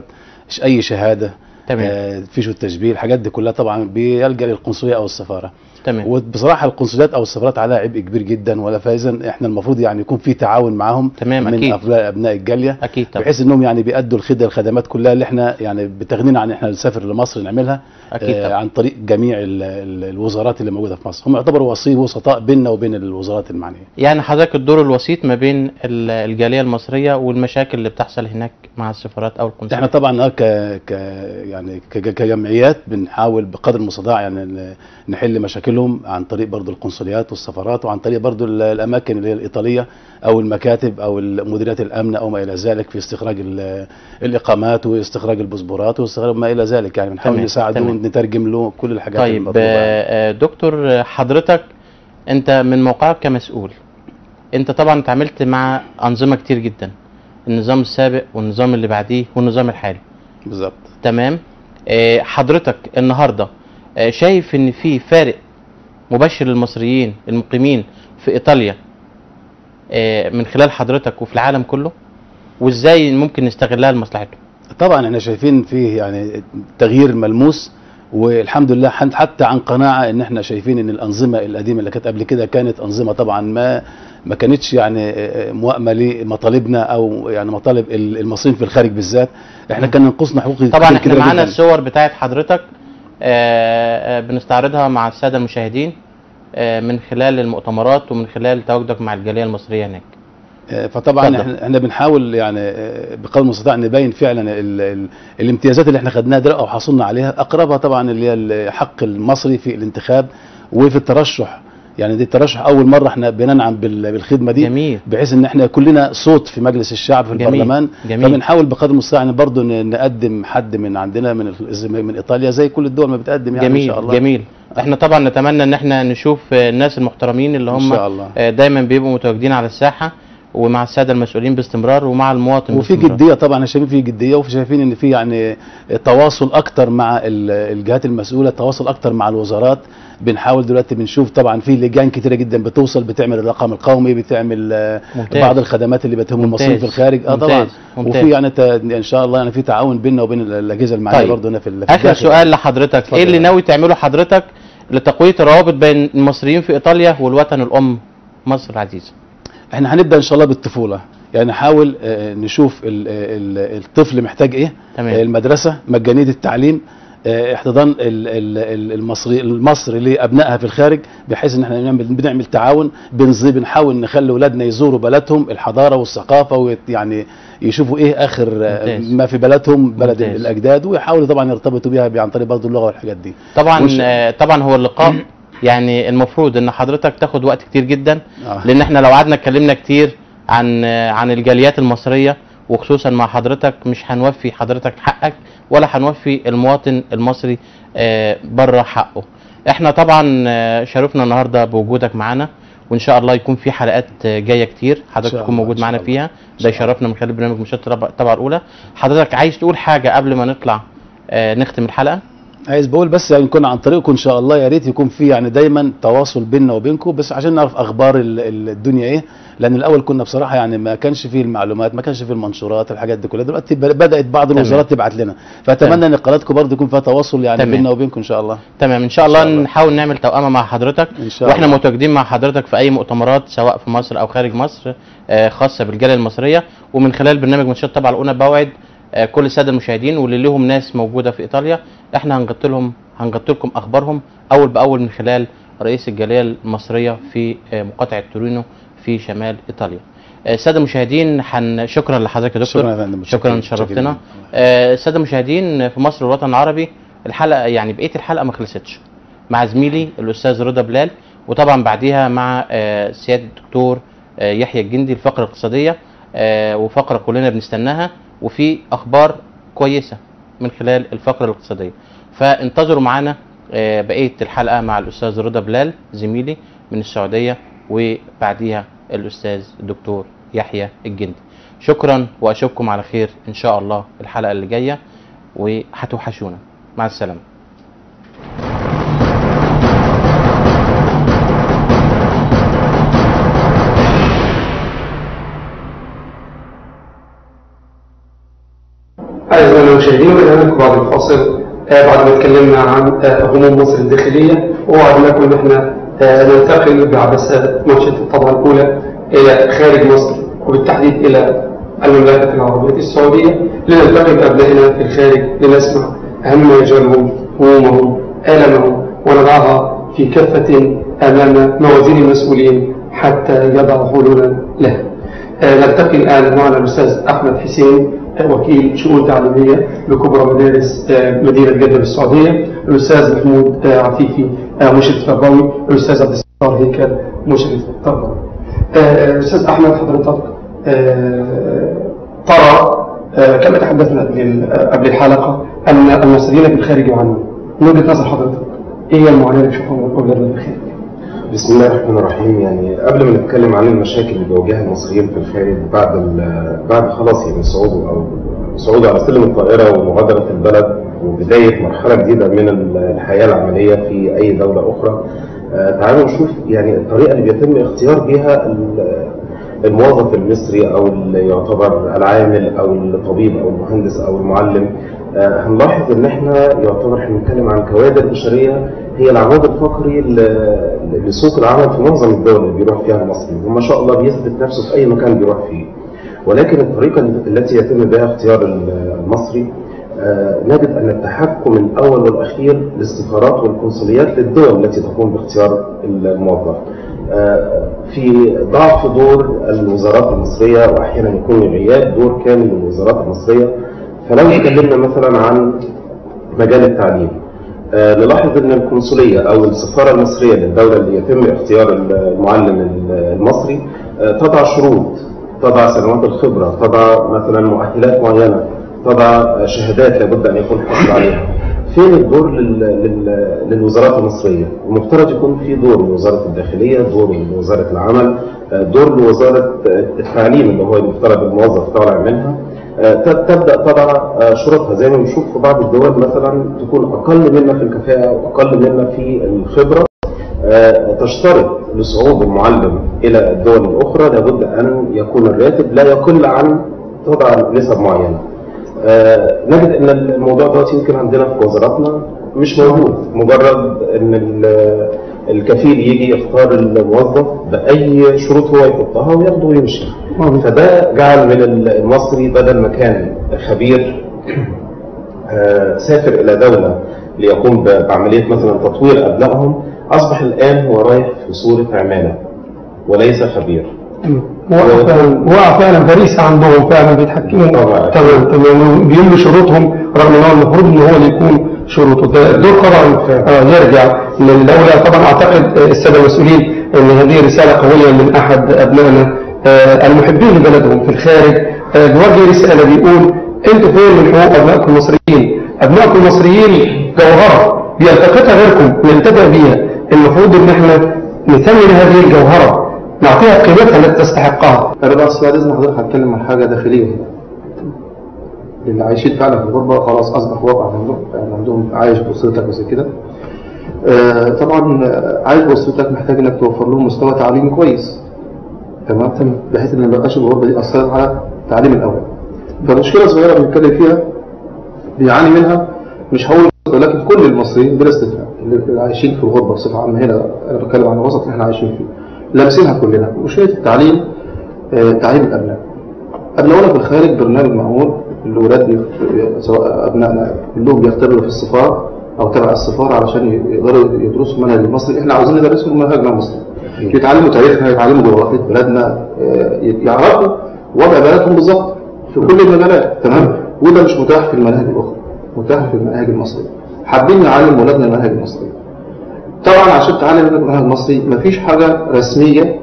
ش- اي شهاده تمام. آه، فيش التشبيه الحاجات دي كلها طبعا بيلجا للقنصليه او السفاره تمام وبصراحه القنصليات او السفارات عليها عبء كبير جدا ولا فاذا احنا المفروض يعني يكون في تعاون معاهم تمام، من أكيد. افراد ابناء الجاليه اكيد طبعا بحيث انهم يعني بيأدوا الخدمه الخدمات كلها اللي احنا يعني بتغنينا عن احنا نسافر لمصر نعملها أكيد آه طبعا. عن طريق جميع ال- ال- الوزارات اللي موجوده في مصر هم يعتبروا وسيط وسطاء بيننا وبين الوزارات المعنيه يعني حضرتك الدور الوسيط ما بين ال- الجاليه المصريه والمشاكل اللي بتحصل هناك مع السفارات او القنصليات احنا طبعا آه ك ك يعني ك- كجمعيات بنحاول بقدر المستطاع يعني ن- نحل مشاكلهم عن طريق برضو القنصليات والسفارات وعن طريق برضو ال- الاماكن اللي هي الايطاليه او المكاتب او مديريات الامن او ما الى ذلك في استخراج ال- الاقامات واستخراج الباسبورات واستخراج ما الى ذلك يعني بنحاول تمام، نساعده تمام. ونترجم له كل الحاجات طيب المطلوبه يعني. آه، آه، دكتور آه، حضرتك انت من موقعك كمسؤول انت طبعا اتعاملت مع انظمه كتير جدا النظام السابق والنظام اللي بعديه والنظام الحالي بالظبط تمام آه، حضرتك النهارده آه، شايف ان في فارق مباشر للمصريين المقيمين في ايطاليا آه، من خلال حضرتك وفي العالم كله وازاي ممكن نستغلها لمصلحتهم طبعا احنا شايفين فيه يعني تغيير ملموس والحمد لله حن- حتى عن قناعه ان احنا شايفين ان الانظمه القديمه اللي كانت قبل كده كانت انظمه طبعا ما ما كانتش يعني آه، موائمه لمطالبنا او يعني مطالب ال- المصريين في الخارج بالذات احنا كان ينقصنا حقوق طبعا كتير احنا كتيرة معانا جداً. الصور بتاعت حضرتك آه، آه، بنستعرضها مع الساده المشاهدين آه، من خلال المؤتمرات ومن خلال تواجدك مع الجاليه المصريه هناك آه، فطبعا اتفضل. احنا احنا بنحاول يعني آه، بقدر المستطاع نبين فعلا ال ال الامتيازات اللي احنا خدناها دي او حصلنا عليها اقربها طبعا اللي هي الحق المصري في الانتخاب وفي الترشح يعني دي الترشح اول مره احنا بننعم بال- بالخدمه دي جميل بحيث ان احنا كلنا صوت في مجلس الشعب في جميل. البرلمان جميل. فبنحاول بقدر المستطاع ان برضه ن- نقدم حد من عندنا من ال- من ايطاليا زي كل الدول ما بتقدم يعني جميل ان شاء الله جميل احنا طبعا نتمنى ان احنا نشوف آه، الناس المحترمين اللي هم إن شاء الله. آه، دايما بيبقوا متواجدين على الساحه ومع الساده المسؤولين باستمرار ومع المواطن وفي باستمرار. جديه طبعا احنا شايفين في جديه وفي شايفين ان في يعني تواصل اكتر مع ال- الجهات المسؤوله تواصل اكتر مع الوزارات بنحاول دلوقتي بنشوف طبعا في لجان كتيره جدا بتوصل بتعمل الرقم القومي بتعمل آه، ممتاز. بعض الخدمات اللي بتهم ممتاز. المصريين في الخارج اه ممتاز. طبعا ممتاز. وفي يعني ت- ان شاء الله يعني في تعاون بيننا وبين ال- الاجهزه المعنيه طيب. برضه هنا في ال- في اخر الداخل. سؤال لحضرتك اتفضل. ايه اللي ناوي تعمله حضرتك لتقويه الروابط بين المصريين في ايطاليا والوطن الام مصر العزيزه احنا هنبدا ان شاء الله بالطفوله يعني نحاول آه، نشوف ال- ال- الطفل محتاج ايه تمام. آه، المدرسه مجانيه التعليم آه، احتضان ال- ال- ال- المصري المصري لابنائها في الخارج بحيث ان احنا بنعمل بنعمل تعاون بنزي بنحاول نخلي اولادنا يزوروا بلدهم الحضاره والثقافه ويعني يشوفوا ايه اخر آه، ممتاز. ما في بلدهم بلد ممتاز. الاجداد ويحاولوا طبعا يرتبطوا بيها عن طريق برضه اللغه والحاجات دي طبعا وش- آه، طبعا هو اللقاء يعني المفروض ان حضرتك تاخد وقت كتير جدا آه. لان احنا لو قعدنا اتكلمنا كتير عن آه، عن الجاليات المصريه وخصوصا مع حضرتك مش هنوفي حضرتك حقك ولا هنوفي المواطن المصري بره حقه احنا طبعا آه، شرفنا النهارده بوجودك معانا وان شاء الله يكون في حلقات آه، جايه كتير حضرتك شاء تكون الله، موجود إن شاء معانا الله. فيها ده يشرفنا من خلال برنامج مشاهد الطبعه الاولى حضرتك عايز تقول حاجه قبل ما نطلع آه، نختم الحلقه عايز بقول بس يعني يكون عن طريقكم ان شاء الله يا ريت يكون في يعني دايما تواصل بيننا وبينكم بس عشان نعرف اخبار ال- ال- الدنيا ايه لان الاول كنا بصراحه يعني ما كانش فيه المعلومات ما كانش فيه المنشورات الحاجات دي كلها دلوقتي ب- بدات بعض تمام. الوزارات تبعت لنا فاتمنى ان قناتكم برضه يكون فيها تواصل يعني تمام. بيننا وبينكم ان شاء الله تمام ان شاء الله, نحاول نعمل توأمة مع حضرتك ان شاء واحنا الله متواجدين مع حضرتك في اي مؤتمرات سواء في مصر او خارج مصر آه، خاصه بالجاليه المصريه ومن خلال برنامج منشط طبعا الاولى بوعد آه، كل الساده المشاهدين واللي لهم ناس موجوده في ايطاليا احنا هنغطي لهم هنغطي لكم اخبارهم اول باول من خلال رئيس الجاليه المصريه في آه، مقاطعه تورينو في شمال ايطاليا آه، الساده المشاهدين حن... شكرا لحضرتك يا دكتور شكرا يا فندم شكرا متشكرين. شرفتنا آه، الساده المشاهدين في مصر والوطن العربي الحلقه يعني بقيه الحلقه ما خلصتش مع زميلي الاستاذ رضا بلال وطبعا بعديها مع آه، سياده الدكتور آه، يحيى الجندي الفقره الاقتصاديه آه، وفقره كلنا بنستناها وفي اخبار كويسه من خلال الفقره الاقتصاديه فانتظروا معانا آه، بقيه الحلقه مع الاستاذ رضا بلال زميلي من السعوديه وبعديها الاستاذ الدكتور يحيى الجندي شكرا واشوفكم على خير ان شاء الله الحلقه اللي جايه وهتوحشونا مع السلامه أعزائنا المشاهدين بدأنا لكم بعد الفاصل آه، بعد ما اتكلمنا عن آه، هموم مصر الداخلية ووعدناكم إن احنا آه، ننتقل بعدسات منشط الطبعة الأولى إلى خارج مصر وبالتحديد إلى المملكة العربية السعودية لنلتقي بأبنائنا في الخارج لنسمع أهم ما يجعلهم همومهم آلامهم ونضعها في كافة أمام موازين المسؤولين حتى يضعوا حلولا لها آه، نلتقي الآن معنا الأستاذ أحمد حسين آه، وكيل شؤون تعليمية بكبرى مدارس آه، مدينة جدة بالسعودية الأستاذ محمود آه، عفيفي آه، مشرف تربوي الأستاذ عبد الستار هيكل مشرف تربوي آه، الأستاذ أحمد حضرتك آه، ترى آه، كما تحدثنا قبل قبل الحلقة أن المصريين بالخارج يعانون من وجهة نظر حضرتك إيه هي المعاناة اللي بتشوفها أولادنا بالخارج؟ بسم الله الرحمن الرحيم يعني قبل ما نتكلم عن المشاكل اللي بيواجهها المصريين في الخارج بعد ال- بعد خلاص يعني صعوده او صعوده على سلم الطائره ومغادره البلد وبدايه مرحله جديده من ال- الحياه العمليه في اي دوله اخرى آه، تعالوا نشوف يعني الطريقه اللي بيتم اختيار بها ال- الموظف المصري او اللي يعتبر العامل او الطبيب او المهندس او المعلم آه، هنلاحظ ان احنا يعتبر احنا بنتكلم عن كوادر بشريه هي العمود الفقري ل- لسوق العمل في معظم الدول اللي بيروح فيها المصري وما شاء الله بيثبت نفسه في اي مكان بيروح فيه ولكن الطريقه التي يتم بها اختيار المصري آه، نجد ان التحكم الاول والاخير للسفارات والقنصليات للدول التي تقوم باختيار الموظف آه، في ضعف دور الوزارات المصريه واحيانا يكون غياب دور كامل للوزارات المصريه فلو اتكلمنا مثلا عن مجال التعليم آه، نلاحظ ان القنصليه او السفاره المصريه للدوله اللي يتم اختيار المعلم المصري آه، تضع شروط تضع سنوات الخبره تضع مثلا مؤهلات معينه تضع شهادات لابد ان يكون حصل عليها فين الدور لل... لل... للوزارات المصريه؟ المفترض يكون في دور لوزاره الداخليه، دور لوزاره العمل، آه، دور لوزاره التعليم اللي هو المفترض الموظف طالع منها آه، تب- تبدا تضع آه، شروطها زي ما بنشوف في بعض الدول مثلا تكون اقل منا في الكفاءه واقل منا في الخبره آه، تشترط لصعود المعلم الى الدول الاخرى لابد ان يكون الراتب لا يقل عن تضع نسب معينه. آه، نجد ان الموضوع دوت يمكن عندنا في وزاراتنا مش موجود مجرد ان ال- الكفيل يجي يختار الموظف باي شروط هو يحطها وياخده ويمشي فده جعل من المصري بدل ما كان خبير آه، سافر الى دوله ليقوم ب- بعمليه مثلا تطوير ابنائهم اصبح الان هو رايح في صوره عماله وليس خبير وقع فعلا وقع فعلا فريسة عندهم فعلا بيتحكموا تمام تمام بيملوا شروطهم رغم ان هو المفروض ان هو اللي يكون شروطه ده الدور طبعا آه، يرجع للدولة طبعا اعتقد آه، السادة المسؤولين ان هذه رسالة قوية من احد ابنائنا آه، المحبين لبلدهم في الخارج آه، بيوجه رسالة بيقول انتوا فين من حقوق ابنائكم المصريين ابنائكم المصريين جوهرة بيلتقطها غيركم ننتفع بيها المفروض ان احنا نثمن هذه الجوهرة نعطيها قيمتها التي تستحقها انا بس بعد اذن حضرتك هتكلم عن حاجه داخليه اللي عايشين فعلا في الغربه خلاص اصبح واقع عندهم يعني عندهم عايش باسرتك وزي كده آه، طبعا آه، عايش باسرتك محتاج انك توفر لهم مستوى تعليمي كويس تمام تمام بحيث ان ما يبقاش الغربه دي اثرت على تعليم الاولاد فمشكله صغيره بنتكلم فيها بيعاني منها مش هقول ولكن كل المصريين بلا استثناء اللي عايشين في الغربه بصفه عامه هنا انا بتكلم عن الوسط اللي احنا عايشين فيه لامسينها كلنا مشكله التعليم آه، تعليم الابناء ابنائنا في الخارج برنامج معمول الاولاد بيخ- سواء ابنائنا كلهم بيختبروا في السفاره او تبع السفاره علشان يقدروا يدرسوا المنهج المصري احنا عاوزين ندرسهم منهجنا المصري يتعلموا تاريخنا يتعلموا جغرافيه بلدنا آه، يعرفوا وضع بلدهم بالظبط في كل المجالات تمام وده مش متاح في المناهج الاخرى متاح في المناهج المصريه حابين نعلم ولادنا المنهج المصري طبعا عشان تعلم المنهج المصري مفيش حاجه رسميه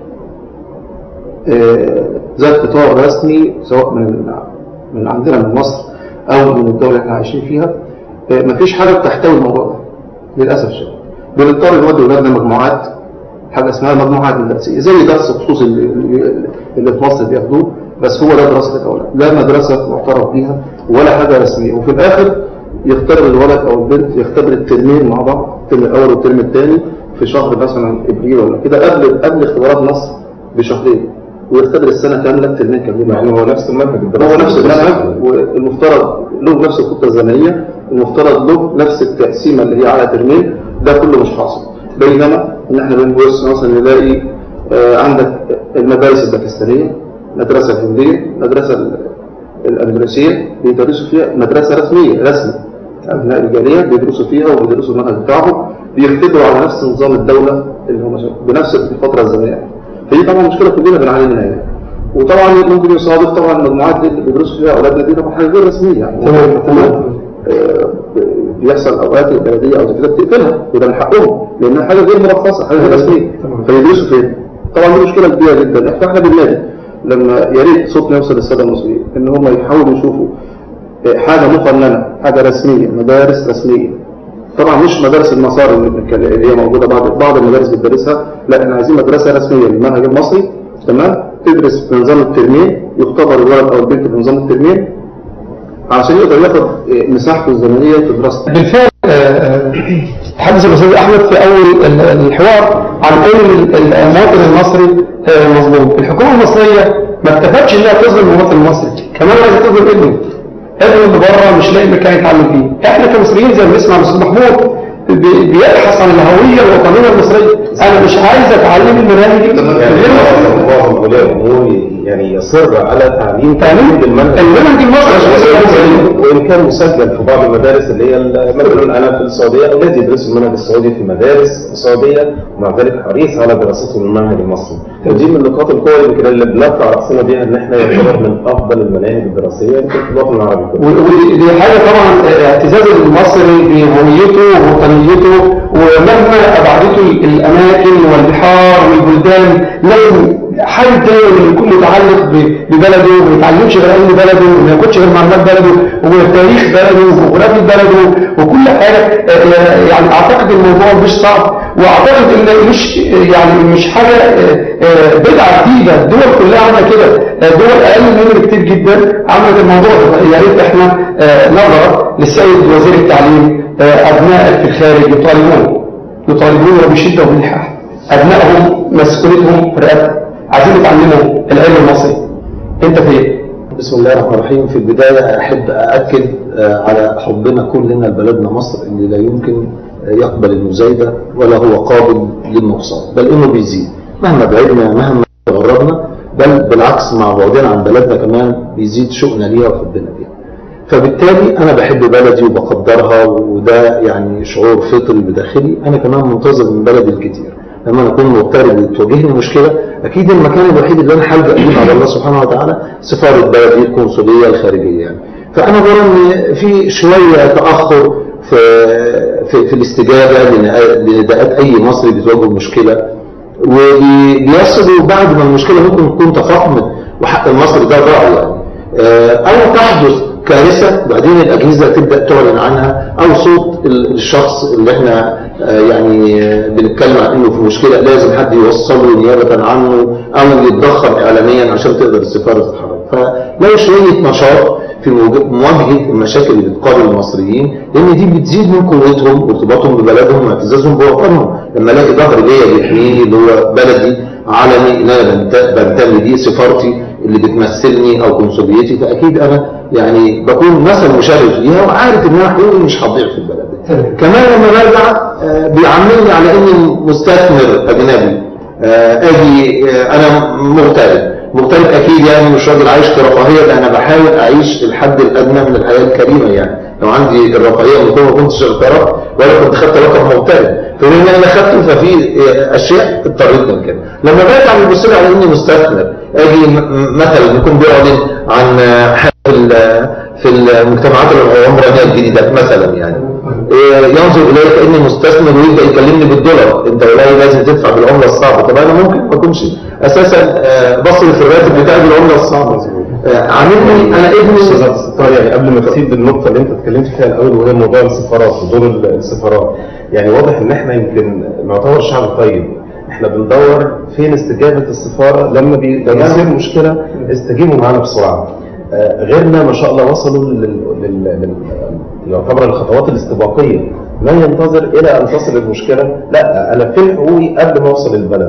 آه، ذات اطار رسمي سواء من من عندنا من مصر او من الدوله اللي احنا عايشين فيها آه، مفيش حاجه بتحتوي الموضوع ده للاسف الشديد بنضطر نودي اولادنا مجموعات حاجه اسمها مجموعات دراسيه زي درس خصوصي اللي اللي في مصر بياخدوه بس هو ده دراسه الاولاد لا مدرسه معترف بيها ولا حاجه رسميه وفي الاخر يختبر الولد او البنت يختبر الترمين مع بعض الترم الاول والترم الثاني في شهر مثلا ابريل ولا كده قبل قبل اختبارات مصر بشهرين ويختبر السنه كامله الترمين كاملين يعني هو نفس المنهج هو نفس المنهج والمفترض له نفس الخطه الزمنيه المفترض له نفس التقسيمه اللي هي على ترمين ده كله مش حاصل بينما ان احنا بنبص مثلا نلاقي آه، عندك المدارس الباكستانيه المدرسه الهنديه المدرسه ال- الاندونيسيه بيدرسوا فيها مدرسه رسميه رسمي ابناء الجاليه بيدرسوا فيها وبيدرسوا المنهج بتاعهم بيختبروا على نفس نظام الدوله اللي هم شغالين- بنفس الفتره الزمنيه فدي طبعا مشكله كلنا بنعاني منها يعني وطبعا ممكن يصادف طبعا المجموعات دي اللي بيدرسوا فيها اولادنا دي طبعا حاجه غير رسميه يعني تمام، تمام بيحصل اوقات البلديه او زي كده بتقفلها وده من حقهم لانها حاجه غير مرخصه حاجه غير رسميه فيدرسوا فين؟ طبعا دي مشكله كبيره جدا فاحنا بننادي لما يا ريت صوتنا يوصل للساده المصريين ان هم يحاولوا يشوفوا حاجه مقننه حاجه رسميه مدارس رسميه طبعا مش مدارس المسار اللي بنتكلم- اللي هي موجوده بعض بعض المدارس بتدرسها لا احنا عايزين مدرسه رسميه للمنهج المصري تمام تدرس بنظام الترمين يختبر الولد او البنت بنظام الترمين عشان يقدر ياخد مساحته الزمنيه في دراسته بالفعل آه، تحدث الاستاذ احمد في اول ال- الحوار عن ان ال- المواطن المصري آه، مظلوم الحكومه المصريه ما اكتفتش انها تظلم المواطن المصري كمان عايزه تظلم ابنه ابنه اللي بره مش لاقي مكان يتعلم فيه احنا كمصريين زي ما بنسمع من الاستاذ محمود بي- بيبحث عن الهويه الوطنيه المصريه انا مش عايز اتعلم المناهج دي غير مصري. معظم اولياء الامور يعني يصر على تعليم تعليم المنهج المنهج المصري وان كان مسجل في بعض المدارس اللي هي مثلا انا في السعوديه اولادي يدرسوا المنهج السعودي في مدارس سعوديه ومع ذلك حريص على دراستهم المنهج المصري ودي من نقاط القوه اللي كده اللي بنرفع راسنا بيها ان احنا يعتبر من افضل المناهج الدراسيه يمكن في الوطن العربي كله ودي دي حاجه طبعا آه، اعتزاز المصري بهويته ووطنيته ومهما ابعدته الاماكن والبحار والبلدان لازم حد دايما يكون متعلق ب- ببلده وما يتعلمش غير علم بلده وما ياخدش غير معلومات بلده وتاريخ بلده وجغرافيا بلده وكل حاجه آه، يعني اعتقد الموضوع مش صعب واعتقد ان مش يعني مش حاجه آه، آه، بدعه جديده الدول كلها عامله كده آه، دول اقل مننا كتير جدا عملت الموضوع ده يا ريت احنا آه، نظرة للسيد وزير التعليم آه، ابنائك في الخارج يطالبون يطالبون وبشده وبالحاح ابنائهم مسؤوليتهم في رقبتك عايزين يتعلموا العلم المصري انت فين؟ بسم الله الرحمن الرحيم في البداية أحب أأكد آه، على حبنا كلنا لبلدنا مصر اللي لا يمكن آه، يقبل المزايدة ولا هو قابل للنقصان بل إنه بيزيد مهما بعدنا مهما تغربنا بل بالعكس مع بعدنا عن بلدنا كمان بيزيد شوقنا ليها وحبنا ليها فبالتالي أنا بحب بلدي وبقدرها وده يعني شعور فطري بداخلي أنا كمان منتظر من بلدي الكتير لما أنا أكون مغترب وتواجهني مشكلة أكيد المكان الوحيد اللي أنا هلجأ ليه على الله سبحانه وتعالى سفارة بلدي القنصلية الخارجية يعني فأنا برى إن في شوية تأخر في في, في الاستجابة لنداء- لنداءات أي مصري بتواجهه مشكلة وبيصلوا بعد ما المشكلة ممكن تكون تفاقمت وحق المصري ده ضاع يعني آه، أو تحدث كارثة وبعدين الأجهزة تبدأ تعلن عنها أو صوت ال- الشخص اللي احنا آه، يعني آه، بنتكلم عن انه في مشكلة لازم حد يوصله نيابة عنه أو يتضخم إعلاميا عشان تقدر السفارة تتحرك فلو شوية نشاط في موج- مواجهة المشاكل اللي بتقابل المصريين لأن دي بتزيد من قوتهم وارتباطهم ببلدهم واعتزازهم بوطنهم لما الاقي ظهر ليا بيحميني اللي هو بلدي علمي اللي انا بنت- بنتمي ليه صفارتي اللي بتمثلني او قنصليتي فاكيد انا يعني بكون مثل مشرف ليها وعارف ان انا حقوقي مش هتضيع في البلد كمان لما برجع آه، بيعاملني على اني مستثمر اجنبي آه، اجي آه، انا مغترب مغترب اكيد يعني مش راجل عايش في رفاهيه ده انا بحاول اعيش الحد الادنى من الحياه الكريمه يعني لو عندي الرفاهيه من ما كنتش اغتربت ولا كنت خدت رقم مغترب فبما ان انا خدته ففي آه، اشياء اضطريت كده لما برجع بيبص لي على اني مستثمر اجي م- م- مثلا يكون بيعلن عن آه، حاجه في ال- في المجتمعات العمرانيه الجديده مثلا يعني إيه، ينظر الي كاني مستثمر ويبدا يكلمني بالدولار انت والله لازم تدفع بالعمله الصعبه طب انا ممكن ما اكونش اساسا آه، بصرف الراتب بتاعي بالعمله الصعبه آه، عاملني انا ابني استاذ ستار يعني قبل ما تسيب النقطه اللي انت اتكلمت فيها الاول وهي موضوع السفارات ودور السفارات يعني واضح ان احنا يمكن نعتبر شعب طيب احنا بندور فين استجابه السفاره لما بي- لما يصير مشكله استجيبوا معانا بسرعه آه، غيرنا ما شاء الله وصلوا لل... لل... لل... يعتبر الخطوات الاستباقيه ما ينتظر الى ان تصل المشكله لا انا فين حقوقي قبل ما اوصل البلد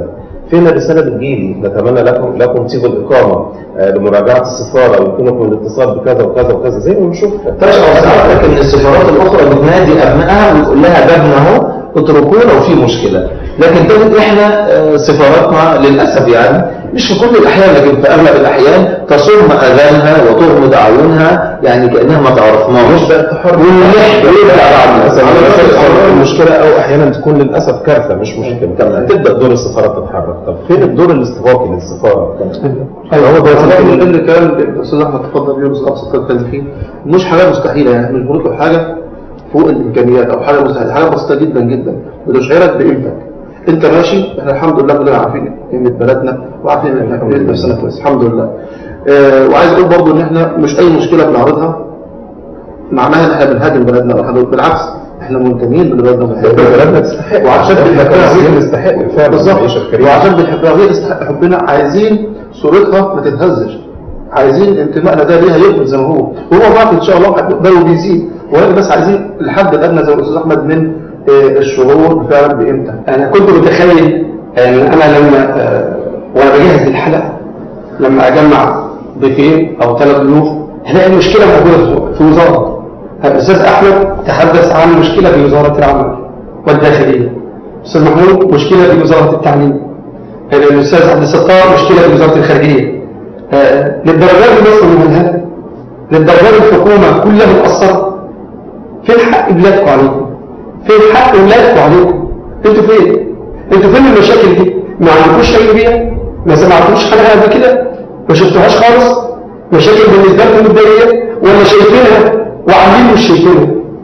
فين الرساله بتجيلي نتمنى لكم لكم تيجوا الاقامه آه، لمراجعه السفاره ويكونوا من الاتصال بكذا وكذا وكذا زي ما بنشوف تشعر سعادتك ان السفارات الاخرى بتنادي ابنائها وتقول لها بابنا اهو اتركونا وفي مشكله لكن تجد احنا آه، سفاراتنا للاسف يعني مش في كل الاحيان لكن في اغلب الاحيان تصم اذانها وتغمض اعينها يعني كانها ما تعرفناش مش بقت تحرك واللحم ويرجع بعد مثلا على على رسائل رسائل المشكله او احيانا تكون للاسف كارثه مش مشكله تبدا دور السفارات تتحرك طب فين الدور الاستباقي للسفاره؟ ايوه هو ده اللي اللي كان الاستاذ احمد تفضل يونس ابسط الكلام فيه مش حاجه مستحيله يعني مش بنطلب حاجه فوق الامكانيات او حاجه مستحيله حاجه بسيطه جدا جدا بتشعرك بقيمتك انت ماشي احنا الحمد لله كلنا عارفين قيمه بلدنا وعارفين ان احنا قيمه نفسنا كويس الحمد لله آه وعايز اقول برضو ان احنا مش اي مشكله بنعرضها معناها ان احنا بنهاجم بلدنا او حاجة. بالعكس احنا منتمين لبلدنا بلدنا تستحق وعشان احنا بنحبها كمصريين وهي- نستحق فعلا بالظبط العيشه الكريمه وعشان بنحبها وهي تستحق حبنا عايزين صورتها ما تتهزش عايزين انتمائنا ده ليها يكمل زي ما هو وهو ضعف ان شاء الله هيقدروا بيزيد واحنا بس عايزين الحد الادنى زي ما الاستاذ احمد من آه، الشعور فعلا بقيمتها انا كنت متخيل ان انا لما آه، وانا بجهز الحلقه لما اجمع ضيفين او ثلاث ضيوف هلاقي المشكله موجوده في وزاره الاستاذ احمد تحدث عن مشكله في وزاره العمل والداخليه الاستاذ محمود مشكله في وزاره التعليم الاستاذ عبد الستار مشكله في وزاره الخارجيه آه، للدرجات دي مصر مهلهله للدرجات الحكومه كلها متاثره فين حق بلادكم عليكم فين حق ولادكم عليكم انتوا فين انتوا فين المشاكل دي ما عندكوش علم بيها ما سمعتوش عنها قبل كده ما شفتوهاش خالص مشاكل بالنسبه لكم متضايقه ولا شايفينها وعاملين مش شايفينها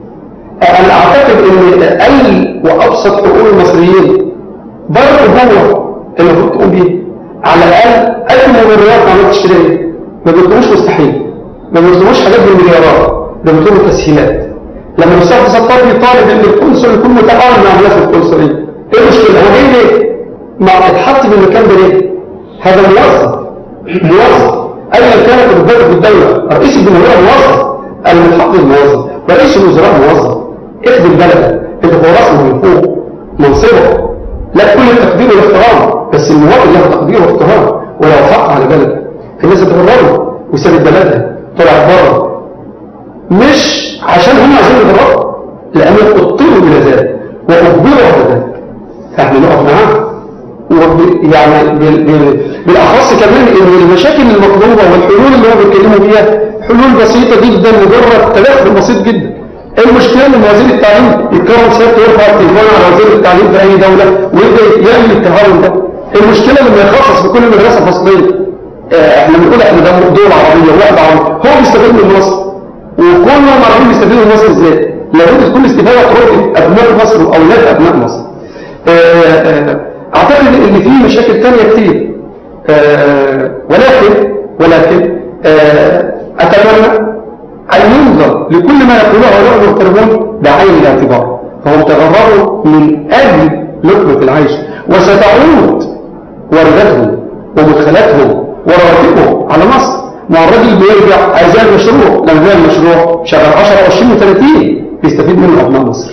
انا اعتقد ان اقل وابسط حقوق المصريين برضه هو المفروض تقوم بيه على الاقل اي مبررات عملت تشتريها ما بيطلبوش مستحيل ما بيطلبوش حاجات بالمليارات ده بيطلبوا تسهيلات لما الاستاذ ستار بيطالب ان القنصل يكون متعاون مع الناس القنصليه ايه المشكله هو جاي ليه؟ ما اتحط في المكان ده ليه؟ هذا موظف موظف ايا كانت الوظيفه في الدوله رئيس الجمهوريه موظف المحافظ موظف رئيس الوزراء موظف اخدم بلدك انت فوق راسه من فوق منصبه لا كل التقدير والاحترام بس المواطن له تقدير واحترام ولو حق على بلده في ناس تغرره وسابت بلدها طلعت بره مش عشان هم عايزين يضربوا لأنهم اضطروا إلى ذلك وأجبروا على ذلك فاحنا نقف معاهم وب- يعني بال- بال- بالأخص كمان إن المشاكل المطلوبة والحلول اللي هم بيتكلموا فيها حلول بسيطة جدا مجرد تدخل بسيط جدا المشكلة ان وزير التعليم يتكرم سيادته يرفع التليفون على وزير التعليم في اي دولة ويبدا يعمل التهاون ده المشكلة لما يخصص في كل مدرسة فصلية آه، احنا بنقول احنا ده دول عربية وواحد عربي هو بيستفيد من مصر وكلهم عارفين بيستفيدوا من مصر ازاي لابد تكون استفادة تربط ابناء مصر واولاد ابناء مصر آه، آه، اعتقد ان في مشاكل تانية كتير آه، ولكن ولكن آه، اتمنى أن ينظر لكل ما يقوله هؤلاء المغتربون بعين الاعتبار فهم تغرروا من أجل لقمة العيش وستعود وردتهم ومدخلاتهم ورواتبهم على مصر ما هو الراجل بيرجع عايز يعمل مشروع لما بيعمل مشروع شغال 10 و20 و30 بيستفيد منه أبناء مصر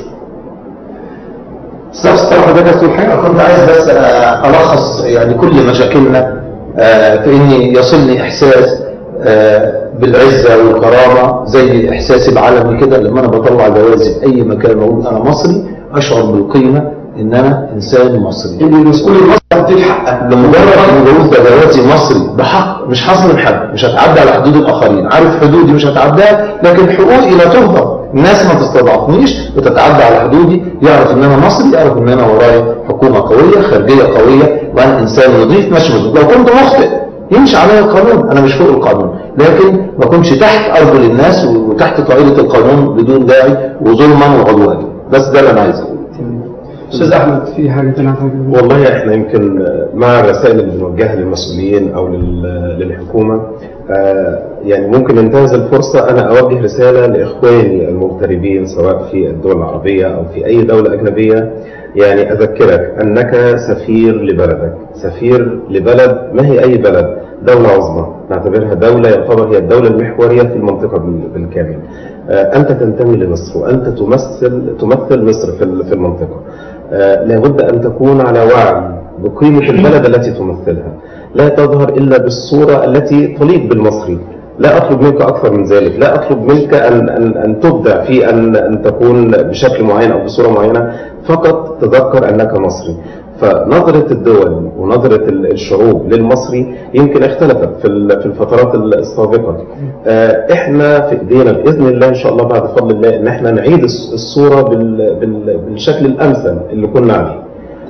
استاذ استراحة ده تقول حاجة كنت عايز بس آه، ألخص يعني كل مشاكلنا آه، في إني يصلني إحساس آه، بالعزة والكرامة زي إحساسي بعلمي كده لما أنا بطلع جوازي في أي مكان وأقول أنا مصري أشعر بالقيمة إن أنا إنسان مصري إن المسؤول المصري دي حقك لمجرد ان جوز ده جوازي مصري بحق مش هظلم حد مش هتعدى على حدود الاخرين عارف حدودي مش هتعداها لكن حقوقي لا تهضم الناس ما تستضعفنيش بتتعدى على حدودي يعرف ان انا مصري يعرف ان انا ورايا حكومه قويه خارجيه قويه وانا انسان نظيف ماشي مظبوط لو كنت مخطئ يمشي عليا القانون انا مش فوق القانون لكن ما كنتش تحت ارجل الناس وتحت طائله القانون بدون داعي وظلما وعدوانا بس ده اللي انا عايز اقوله استاذ احمد في حاجة تانية والله احنا يمكن مع الرسائل اللي بنوجهها للمسؤولين او لل- للحكومه آه، يعني ممكن ننتهز الفرصه انا اوجه رساله لاخواني المغتربين سواء في الدول العربيه او في اي دوله اجنبيه يعني اذكرك انك سفير لبلدك سفير لبلد ما هي اي بلد دوله عظمى نعتبرها دوله يعتبر هي الدوله المحوريه في المنطقه بال- بالكامل آه، انت تنتمي لمصر وانت تمثل تمثل مصر في ال- في المنطقه آه، لابد أن تكون على وعي بقيمة البلد التي تمثلها لا تظهر إلا بالصورة التي تليق بالمصري لا أطلب منك أكثر من ذلك لا أطلب منك أن, أن, أن تبدع في أن, أن تكون بشكل معين أو بصورة معينة فقط تذكر أنك مصري فنظرة الدول ونظرة ال- الشعوب للمصري يمكن اختلفت في ال- في الفترات السابقة آه، احنا في ايدينا باذن الله ان شاء الله بعد فضل الله ان احنا نعيد الص- الصورة بال- بال- بالشكل الامثل اللي كنا عليه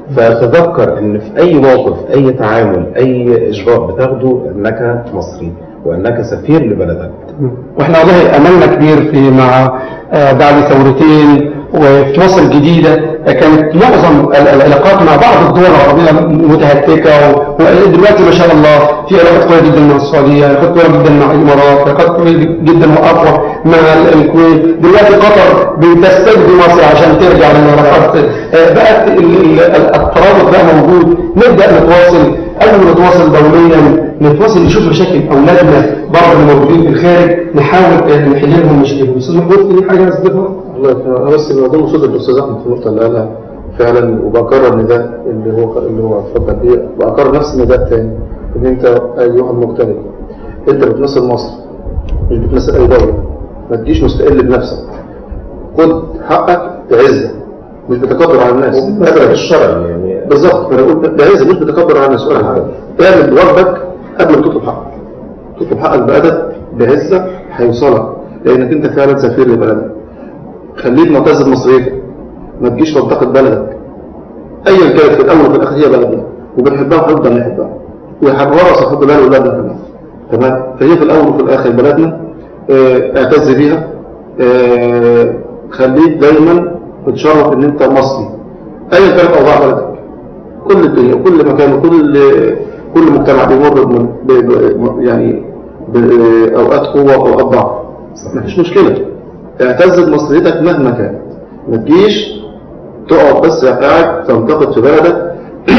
فتذكر ان في اي موقف اي تعامل اي اجراء بتاخده انك مصري وانك سفير لبلدك واحنا والله املنا كبير في مع آه، بعد ثورتين وفي مصر الجديده آه، كانت معظم ال- العلاقات مع بعض الدول العربيه متهتكه و- ودلوقتي ما شاء الله في علاقات قويه جدا مع السعوديه، علاقات قويه جدا مع الامارات، علاقات قويه جدا واقوى مع ال- الكويت، دلوقتي قطر بتستجدي مصر عشان ترجع للعلاقات آه، بقت ال- ال- الترابط بقى موجود، نبدا نتواصل قبل ما نتواصل دوليا نتواصل نشوف مشاكل اولادنا بره اللي موجودين في الخارج نحاول آه، نحل لهم مشاكلهم استاذ محمود في حاجه عايز تضيفها؟ الله يكرمك انا بس بضم صوت الاستاذ احمد في النقطه اللي قالها فعلا وبكرر نداء اللي هو اللي هو اتفضل بيه بكرر نفس النداء تاني ان انت ايها المغترب انت بتمثل مصر مش بتمثل اي دوله ما تجيش مستقل بنفسك خد حقك بعزه مش بتكبر على الناس وبمثل الشرع يعني بالظبط فانا قلت بعزه مش بتكبر على الناس ولا حاجه اعمل واجبك قبل ما تطلب حقك تطلب حقك بأدب بعزه هيوصلك لانك انت فعلا سفير لبلدك خليك معتز بمصريتك ما تجيش تنتقد بلدك ايا كانت في الاول وفي الاخر هي بلدنا وبنحبها وهنفضل نحبها وهنورث حب الله لاولادنا كمان تمام فهي في الاول وفي الاخر بلدنا آه، اعتز بيها آه، خليك دايما متشرف ان انت مصري ايا كانت اوضاع بلدك كل الدنيا كل مكان وكل كل مجتمع بيمر بم- ب- ب- يعني باوقات قوه واوقات ضعف مفيش مشكله اعتز بمصريتك مهما كان ما تجيش تقعد بس قاعد تنتقد في بلدك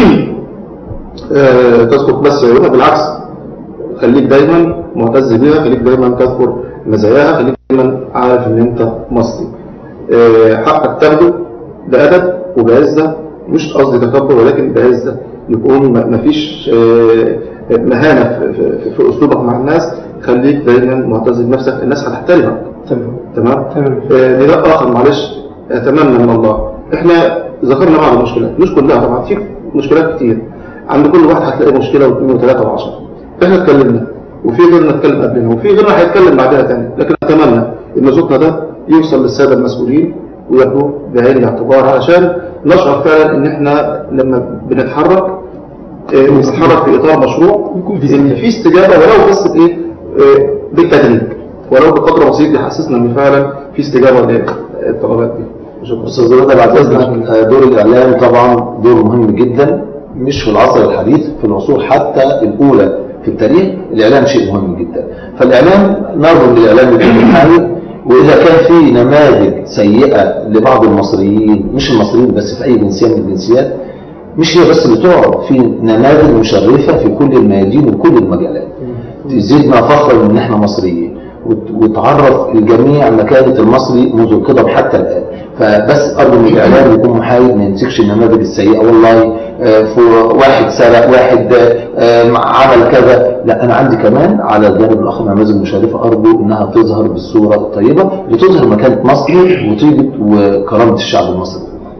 آه، تسقط بس عيونها بالعكس خليك دايما معتز بيها خليك دايما تذكر مزاياها خليك دايما عارف ان انت مصري آه، حقك تاخده بأدب وبعزة مش قصدي تكبر ولكن بعزة يكون ما- مفيش آه، مهانة في- في- في أسلوبك مع الناس خليك دايما معتز بنفسك الناس هتحترمك تمام تمام آه، نداء آخر معلش أتمنى من الله احنا ذكرنا بعض المشكلات مش كلها طبعا في مشكلات كتير عند كل واحد هتلاقي مشكلة واثنين وثلاثة وعشرة احنا اتكلمنا وفي غيرنا اتكلم قبلنا وفي غيرنا هيتكلم بعدها تاني لكن اتمنى ان صوتنا ده يوصل للساده المسؤولين وياخدوه بعين الاعتبار علشان نشعر فعلا ان احنا لما بنتحرك اه، بنتحرك في اطار مشروع ان في استجابه ولو بس بايه اه، بالتدريج ولو بقدر بسيط يحسسنا ان فعلا في استجابه للطلبات دي شكرا استاذ رضا بعد اذنك آه، دور الاعلام طبعا دور مهم جدا مش في العصر الحديث في العصور حتى الاولى في التاريخ الاعلام شيء مهم جدا فالاعلام نرجو للاعلام يكون محايد واذا كان في نماذج سيئه لبعض المصريين مش المصريين بس في اي جنسيه من الجنسيات مش هي بس اللي تعرض في نماذج مشرفه في كل الميادين وكل المجالات تزيدنا فخرا ان احنا مصريين وت- وتعرف الجميع مكانة المصري منذ القدم حتى الآن فبس أرجو من الإعلام يكون محايد ما يمسكش النماذج السيئة والله آه، في واحد سرق واحد آه، عمل كذا لا أنا عندي كمان على الجانب الآخر نماذج مشرفة أرجو إنها تظهر بالصورة الطيبة لتظهر مكانة مصر وطيبة وكرامة الشعب المصري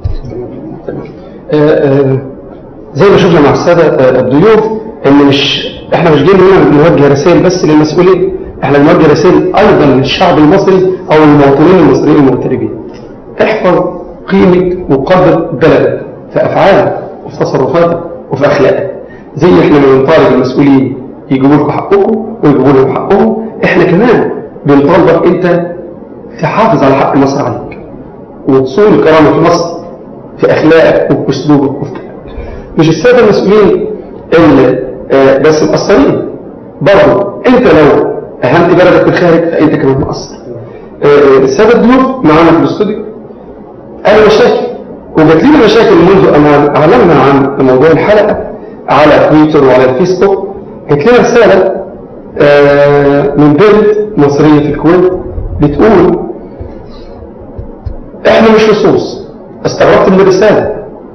آه، آه، زي ما شفنا مع السادة آه، الضيوف ان مش احنا مش جايين هنا نوجه رسائل بس للمسؤولين احنا بنوجه رسائل ايضا للشعب المصري او المواطنين المصريين المغتربين احفظ قيمة وقدر بلدك في افعالك وفي تصرفاتك وفي اخلاقك زي احنا ما بنطالب المسؤولين يجيبوا لكم حقكم ويجيبوا لهم حقهم احنا كمان بنطالبك انت تحافظ على حق مصر عليك وتصون الكرامة في مصر في اخلاقك وفي اسلوبك وفي كلامك. مش الساده المسؤولين اللي آه، بس مقصرين برضه انت لو اهنت بلدك في الخارج فانت كمان مقصر آه، الساده الضيوف معانا في الاستوديو قالوا مشاكل وجات لنا مشاكل منذ ان اعلنا عن موضوع الحلقه على تويتر وعلى الفيسبوك جات لنا رساله آه، من بنت مصريه في الكويت بتقول احنا مش لصوص استغربت من الرساله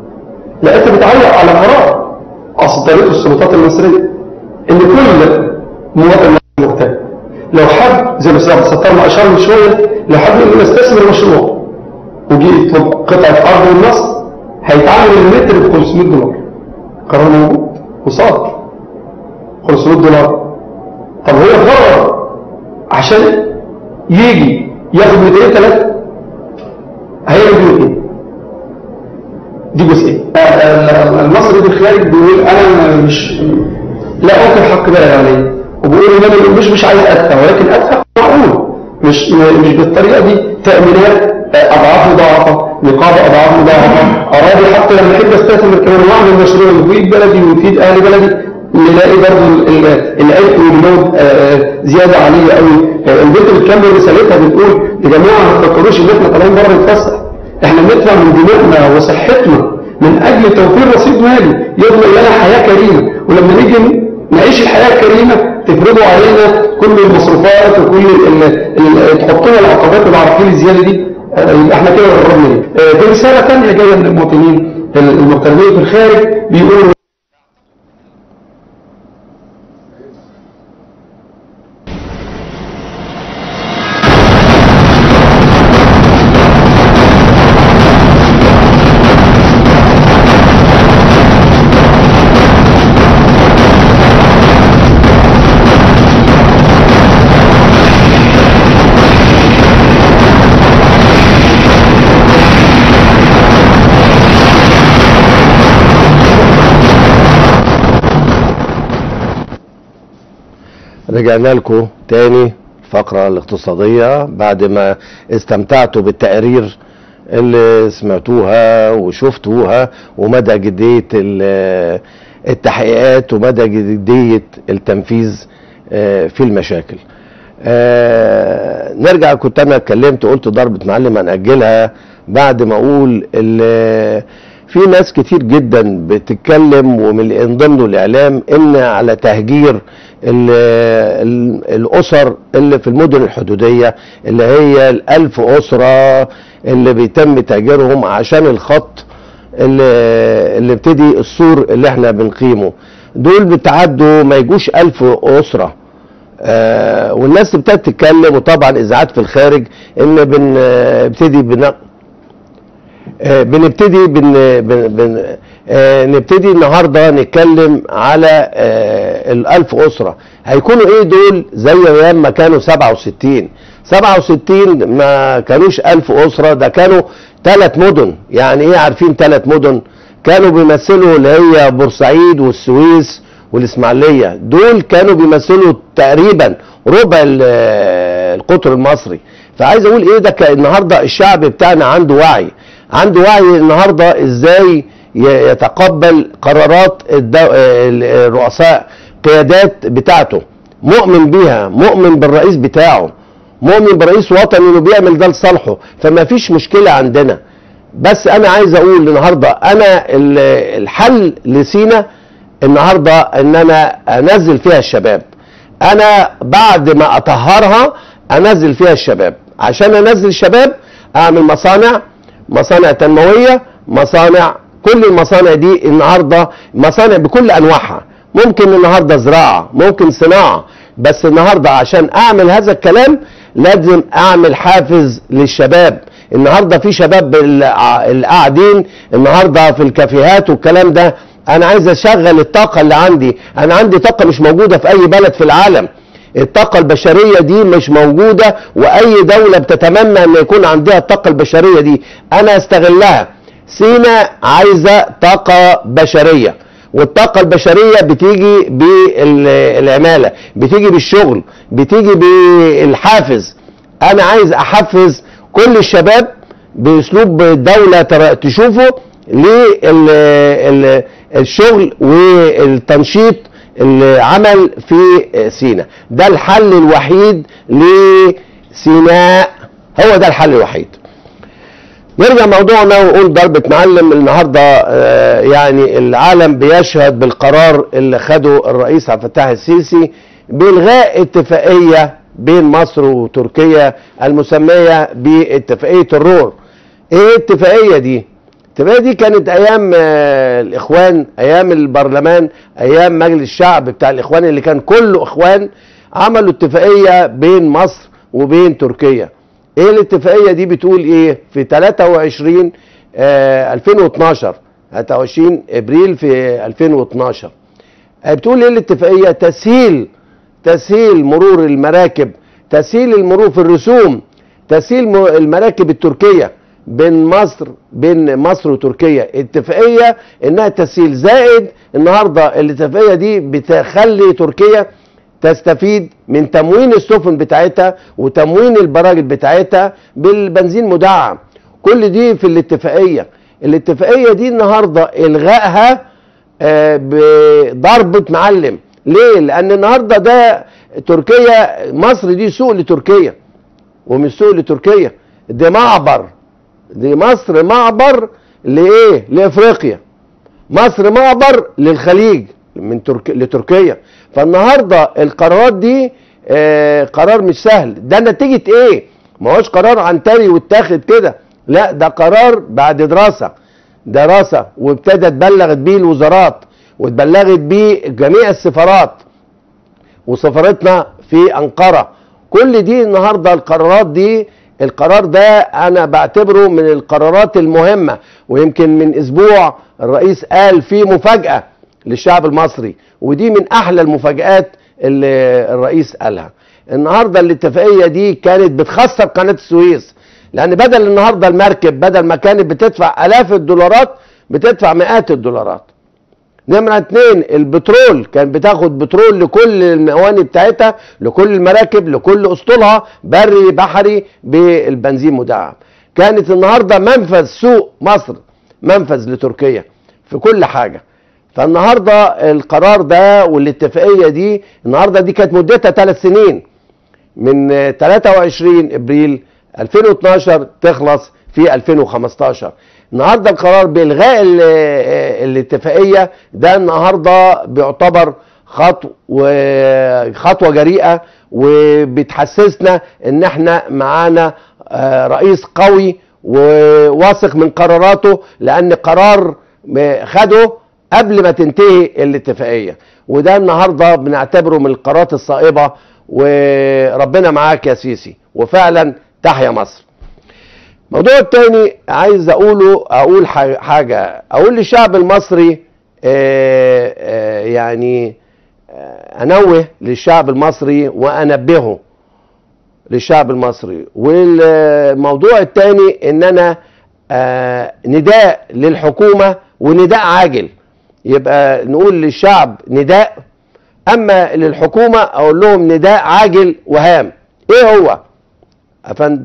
لا انت بتعلق على قرار اصدرته السلطات المصريه ان كل مواطن مغترب لو حد زي ما سيدنا عبد الستار ما اشار من شويه لو حد يقول استثمر مشروع وجي يطلب قطعه ارض من مصر هيتعامل المتر ب 500 دولار قرار موجود وصادر 500 دولار طب هو قرر عشان يجي ياخد ميتين ثلاثه هيعمل بيه ايه؟ دي جزئيه آه، آه، المصري في الخارج بيقول انا مش لا اوكل حق بقى عليه وبيقول ان انا مش مش عايز ادفع ولكن ادفع معقول مش مش بالطريقه دي تامينات آه، اضعاف مضاعفه نقابه اضعاف مضاعفه اراضي حتى لما احب استثمر كمان واعمل مشروع يفيد بلدي ويفيد اهل بلدي نلاقي برضه ال- ال- العبء واللود آه، زياده عليه قوي آه، البنت بتكمل رسالتها بتقول يا جماعه ما تفكروش ان احنا طالعين بره نتفسح احنا بندفع من دماغنا وصحتنا من اجل توفير رصيد مالي يضمن لنا حياه كريمه ولما نيجي نعيش الحياه الكريمه تفرضوا علينا كل المصروفات وكل ال- ال- تحطوا لنا العقبات والعراقيل الزياده دي آه، يبقى احنا كده قربنا ليه. آه، دي رساله ثانيه جايه من المواطنين المغتربين في الخارج بيقولوا رجعنا لكم تاني الفقرة الاقتصادية بعد ما استمتعتوا بالتقارير اللي سمعتوها وشفتوها ومدى جدية ال- التحقيقات ومدى جدية التنفيذ آه، في المشاكل آه، نرجع كنت انا اتكلمت قلت ضربة معلم هنأجلها بعد ما اقول ال- في ناس كتير جدا بتتكلم ومن ضمنه الاعلام ان على تهجير ال ال الاسر اللي في المدن الحدوديه اللي هي الالف اسره اللي بيتم تهجيرهم عشان الخط اللي اللي ابتدي السور اللي احنا بنقيمه دول بتعدوا ما يجوش ألف أسرة آه والناس ابتدت تتكلم وطبعا إذاعات في الخارج إن بنبتدي بن آه، بنبتدي بن بن بن آه، نبتدي النهارده نتكلم على آه، الألف أسرة هيكونوا إيه دول زي أيام ما كانوا 67 67 ما كانوش ألف أسرة ده كانوا ثلاث مدن يعني إيه عارفين ثلاث مدن كانوا بيمثلوا اللي هي بورسعيد والسويس والإسماعيلية دول كانوا بيمثلوا تقريبا ربع ال- القطر المصري فعايز اقول ايه ده ك- النهارده الشعب بتاعنا عنده وعي عنده وعي النهارده ازاي ي- يتقبل قرارات الدو... ال- الرؤساء قيادات بتاعته مؤمن بيها مؤمن بالرئيس بتاعه مؤمن برئيس وطني انه بيعمل ده لصالحه فما فيش مشكله عندنا بس انا عايز اقول النهارده انا ال- الحل لسينا النهارده ان انا انزل فيها الشباب انا بعد ما اطهرها انزل فيها الشباب عشان انزل الشباب اعمل مصانع مصانع تنمويه مصانع كل المصانع دي النهارده مصانع بكل انواعها ممكن النهارده زراعه ممكن صناعه بس النهارده عشان اعمل هذا الكلام لازم اعمل حافز للشباب النهارده في شباب الع- اللي قاعدين النهارده في الكافيهات والكلام ده انا عايز اشغل الطاقه اللي عندي انا عندي طاقه مش موجوده في اي بلد في العالم الطاقة البشرية دي مش موجودة وأي دولة بتتمنى أن يكون عندها الطاقة البشرية دي أنا أستغلها سينا عايزة طاقة بشرية والطاقة البشرية بتيجي بالعمالة بتيجي بالشغل بتيجي بالحافز أنا عايز أحفز كل الشباب بأسلوب الدولة تر- تشوفه للشغل والتنشيط العمل في سينا ده الحل الوحيد لسيناء هو ده الحل الوحيد نرجع موضوعنا ونقول ضربة معلم النهاردة آه، يعني العالم بيشهد بالقرار اللي خده الرئيس عبد الفتاح السيسي بإلغاء اتفاقية بين مصر وتركيا المسمية باتفاقية الرور ايه الاتفاقية دي الاتفاقيه دي كانت ايام آه، الاخوان ايام البرلمان ايام مجلس الشعب بتاع الاخوان اللي كان كله اخوان عملوا اتفاقيه بين مصر وبين تركيا ايه الاتفاقيه دي بتقول ايه في 23 آه 2012 23 ابريل في 2012 آه، بتقول ايه الاتفاقيه تسهيل تسهيل مرور المراكب تسهيل المرور في الرسوم تسهيل م- المراكب التركيه بين مصر بين مصر وتركيا اتفاقيه انها تسهيل زائد النهارده الاتفاقيه دي بتخلي تركيا تستفيد من تموين السفن بتاعتها وتموين البراجل بتاعتها بالبنزين مدعم كل دي في الاتفاقيه الاتفاقيه دي النهارده الغائها آه، بضربة معلم ليه لان النهارده ده تركيا مصر دي سوق لتركيا ومش سوق لتركيا دي معبر دي مصر معبر لايه لافريقيا مصر معبر للخليج من ترك... لتركيا فالنهارده القرارات دي آه قرار مش سهل ده نتيجه ايه ما هوش قرار عنتري واتاخد كده لا ده قرار بعد دراسه دراسه وابتدت بلغت بيه الوزارات واتبلغت بيه جميع السفارات وسفارتنا في انقره كل دي النهارده القرارات دي القرار ده انا بعتبره من القرارات المهمه ويمكن من اسبوع الرئيس قال في مفاجاه للشعب المصري ودي من احلى المفاجات اللي الرئيس قالها النهارده الاتفاقيه دي كانت بتخسر قناه السويس لان بدل النهارده المركب بدل ما كانت بتدفع الاف الدولارات بتدفع مئات الدولارات نمرة اتنين البترول كان بتاخد بترول لكل المواني بتاعتها لكل المراكب لكل اسطولها بري بحري بالبنزين مدعم كانت النهارده منفذ سوق مصر منفذ لتركيا في كل حاجه فالنهارده القرار ده والاتفاقيه دي النهارده دي كانت مدتها ثلاث سنين من 23 ابريل 2012 تخلص في 2015 النهارده القرار بالغاء ال- الاتفاقيه ده النهارده بيعتبر خطو خطوه جريئه وبتحسسنا ان احنا معانا آه، رئيس قوي وواثق من قراراته لان قرار خده قبل ما تنتهي الاتفاقيه وده النهارده بنعتبره من القرارات الصائبه وربنا معاك يا سيسي وفعلا تحيا مصر الموضوع التاني عايز اقوله اقول ح- حاجه اقول للشعب المصري آه، آه، يعني آه، انوه للشعب المصري وانبهه للشعب المصري والموضوع التاني ان انا آه، نداء للحكومه ونداء عاجل يبقى نقول للشعب نداء اما للحكومه اقول لهم نداء عاجل وهام ايه هو افندم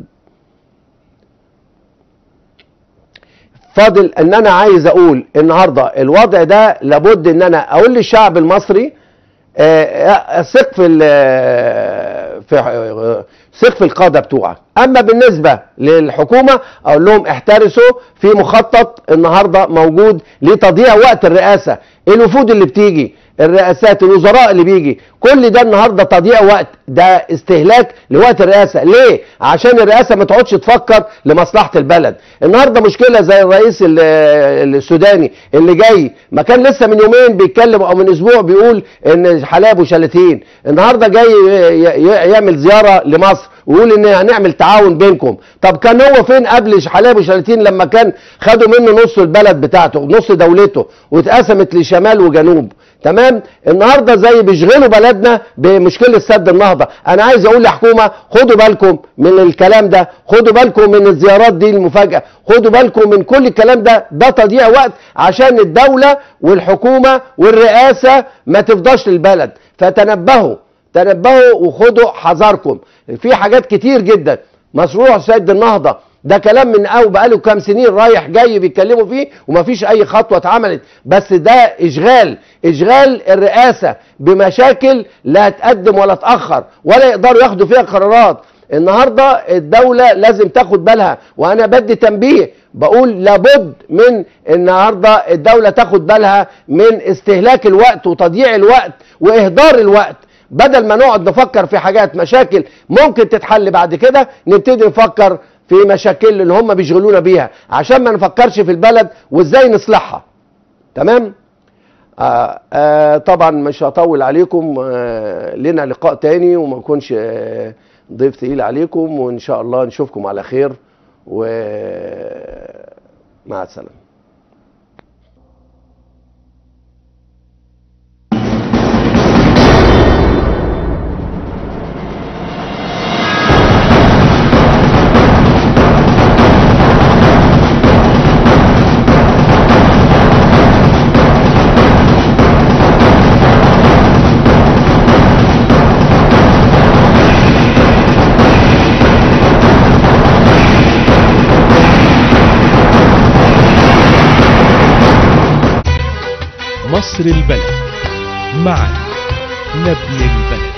فاضل ان انا عايز اقول النهارده الوضع ده لابد ان انا اقول للشعب المصري آه، ثق في ال- في آه، ثق في القاده بتوعك اما بالنسبه للحكومه اقول لهم احترسوا في مخطط النهارده موجود لتضييع وقت الرئاسه الوفود اللي بتيجي الرئاسات الوزراء اللي بيجي كل ده النهارده تضييع وقت ده استهلاك لوقت الرئاسه ليه عشان الرئاسه ما تقعدش تفكر لمصلحه البلد النهارده مشكله زي الرئيس ال- السوداني اللي جاي ما كان لسه من يومين بيتكلم او من اسبوع بيقول ان حلاب وشلاتين النهارده جاي ي- ي- يعمل زياره لمصر ويقول ان هنعمل تعاون بينكم طب كان هو فين قبل حلاب وشلاتين لما كان خدوا منه نص البلد بتاعته نص دولته واتقسمت لشمال وجنوب تمام النهارده زي بيشغلوا بلدنا بمشكله سد النهضه انا عايز اقول لحكومه خدوا بالكم من الكلام ده خدوا بالكم من الزيارات دي المفاجاه خدوا بالكم من كل الكلام ده ده تضييع وقت عشان الدوله والحكومه والرئاسه ما تفضاش للبلد فتنبهوا تنبهوا وخدوا حذركم في حاجات كتير جدا مشروع سد النهضه ده كلام من او بقاله كام سنين رايح جاي بيتكلموا فيه ومفيش اي خطوه اتعملت بس ده اشغال اشغال الرئاسه بمشاكل لا تقدم ولا تاخر ولا يقدروا ياخدوا فيها قرارات النهارده الدوله لازم تاخد بالها وانا بدي تنبيه بقول لابد من النهارده الدوله تاخد بالها من استهلاك الوقت وتضييع الوقت واهدار الوقت بدل ما نقعد نفكر في حاجات مشاكل ممكن تتحل بعد كده نبتدي نفكر في مشاكل اللي هم بيشغلونا بيها عشان ما نفكرش في البلد وازاي نصلحها تمام آه آه طبعا مش هطول عليكم آه لنا لقاء تاني وما نكونش آه ضيف تقيل عليكم وان شاء الله نشوفكم على خير ومع السلامه مصر البلد معا نبني البلد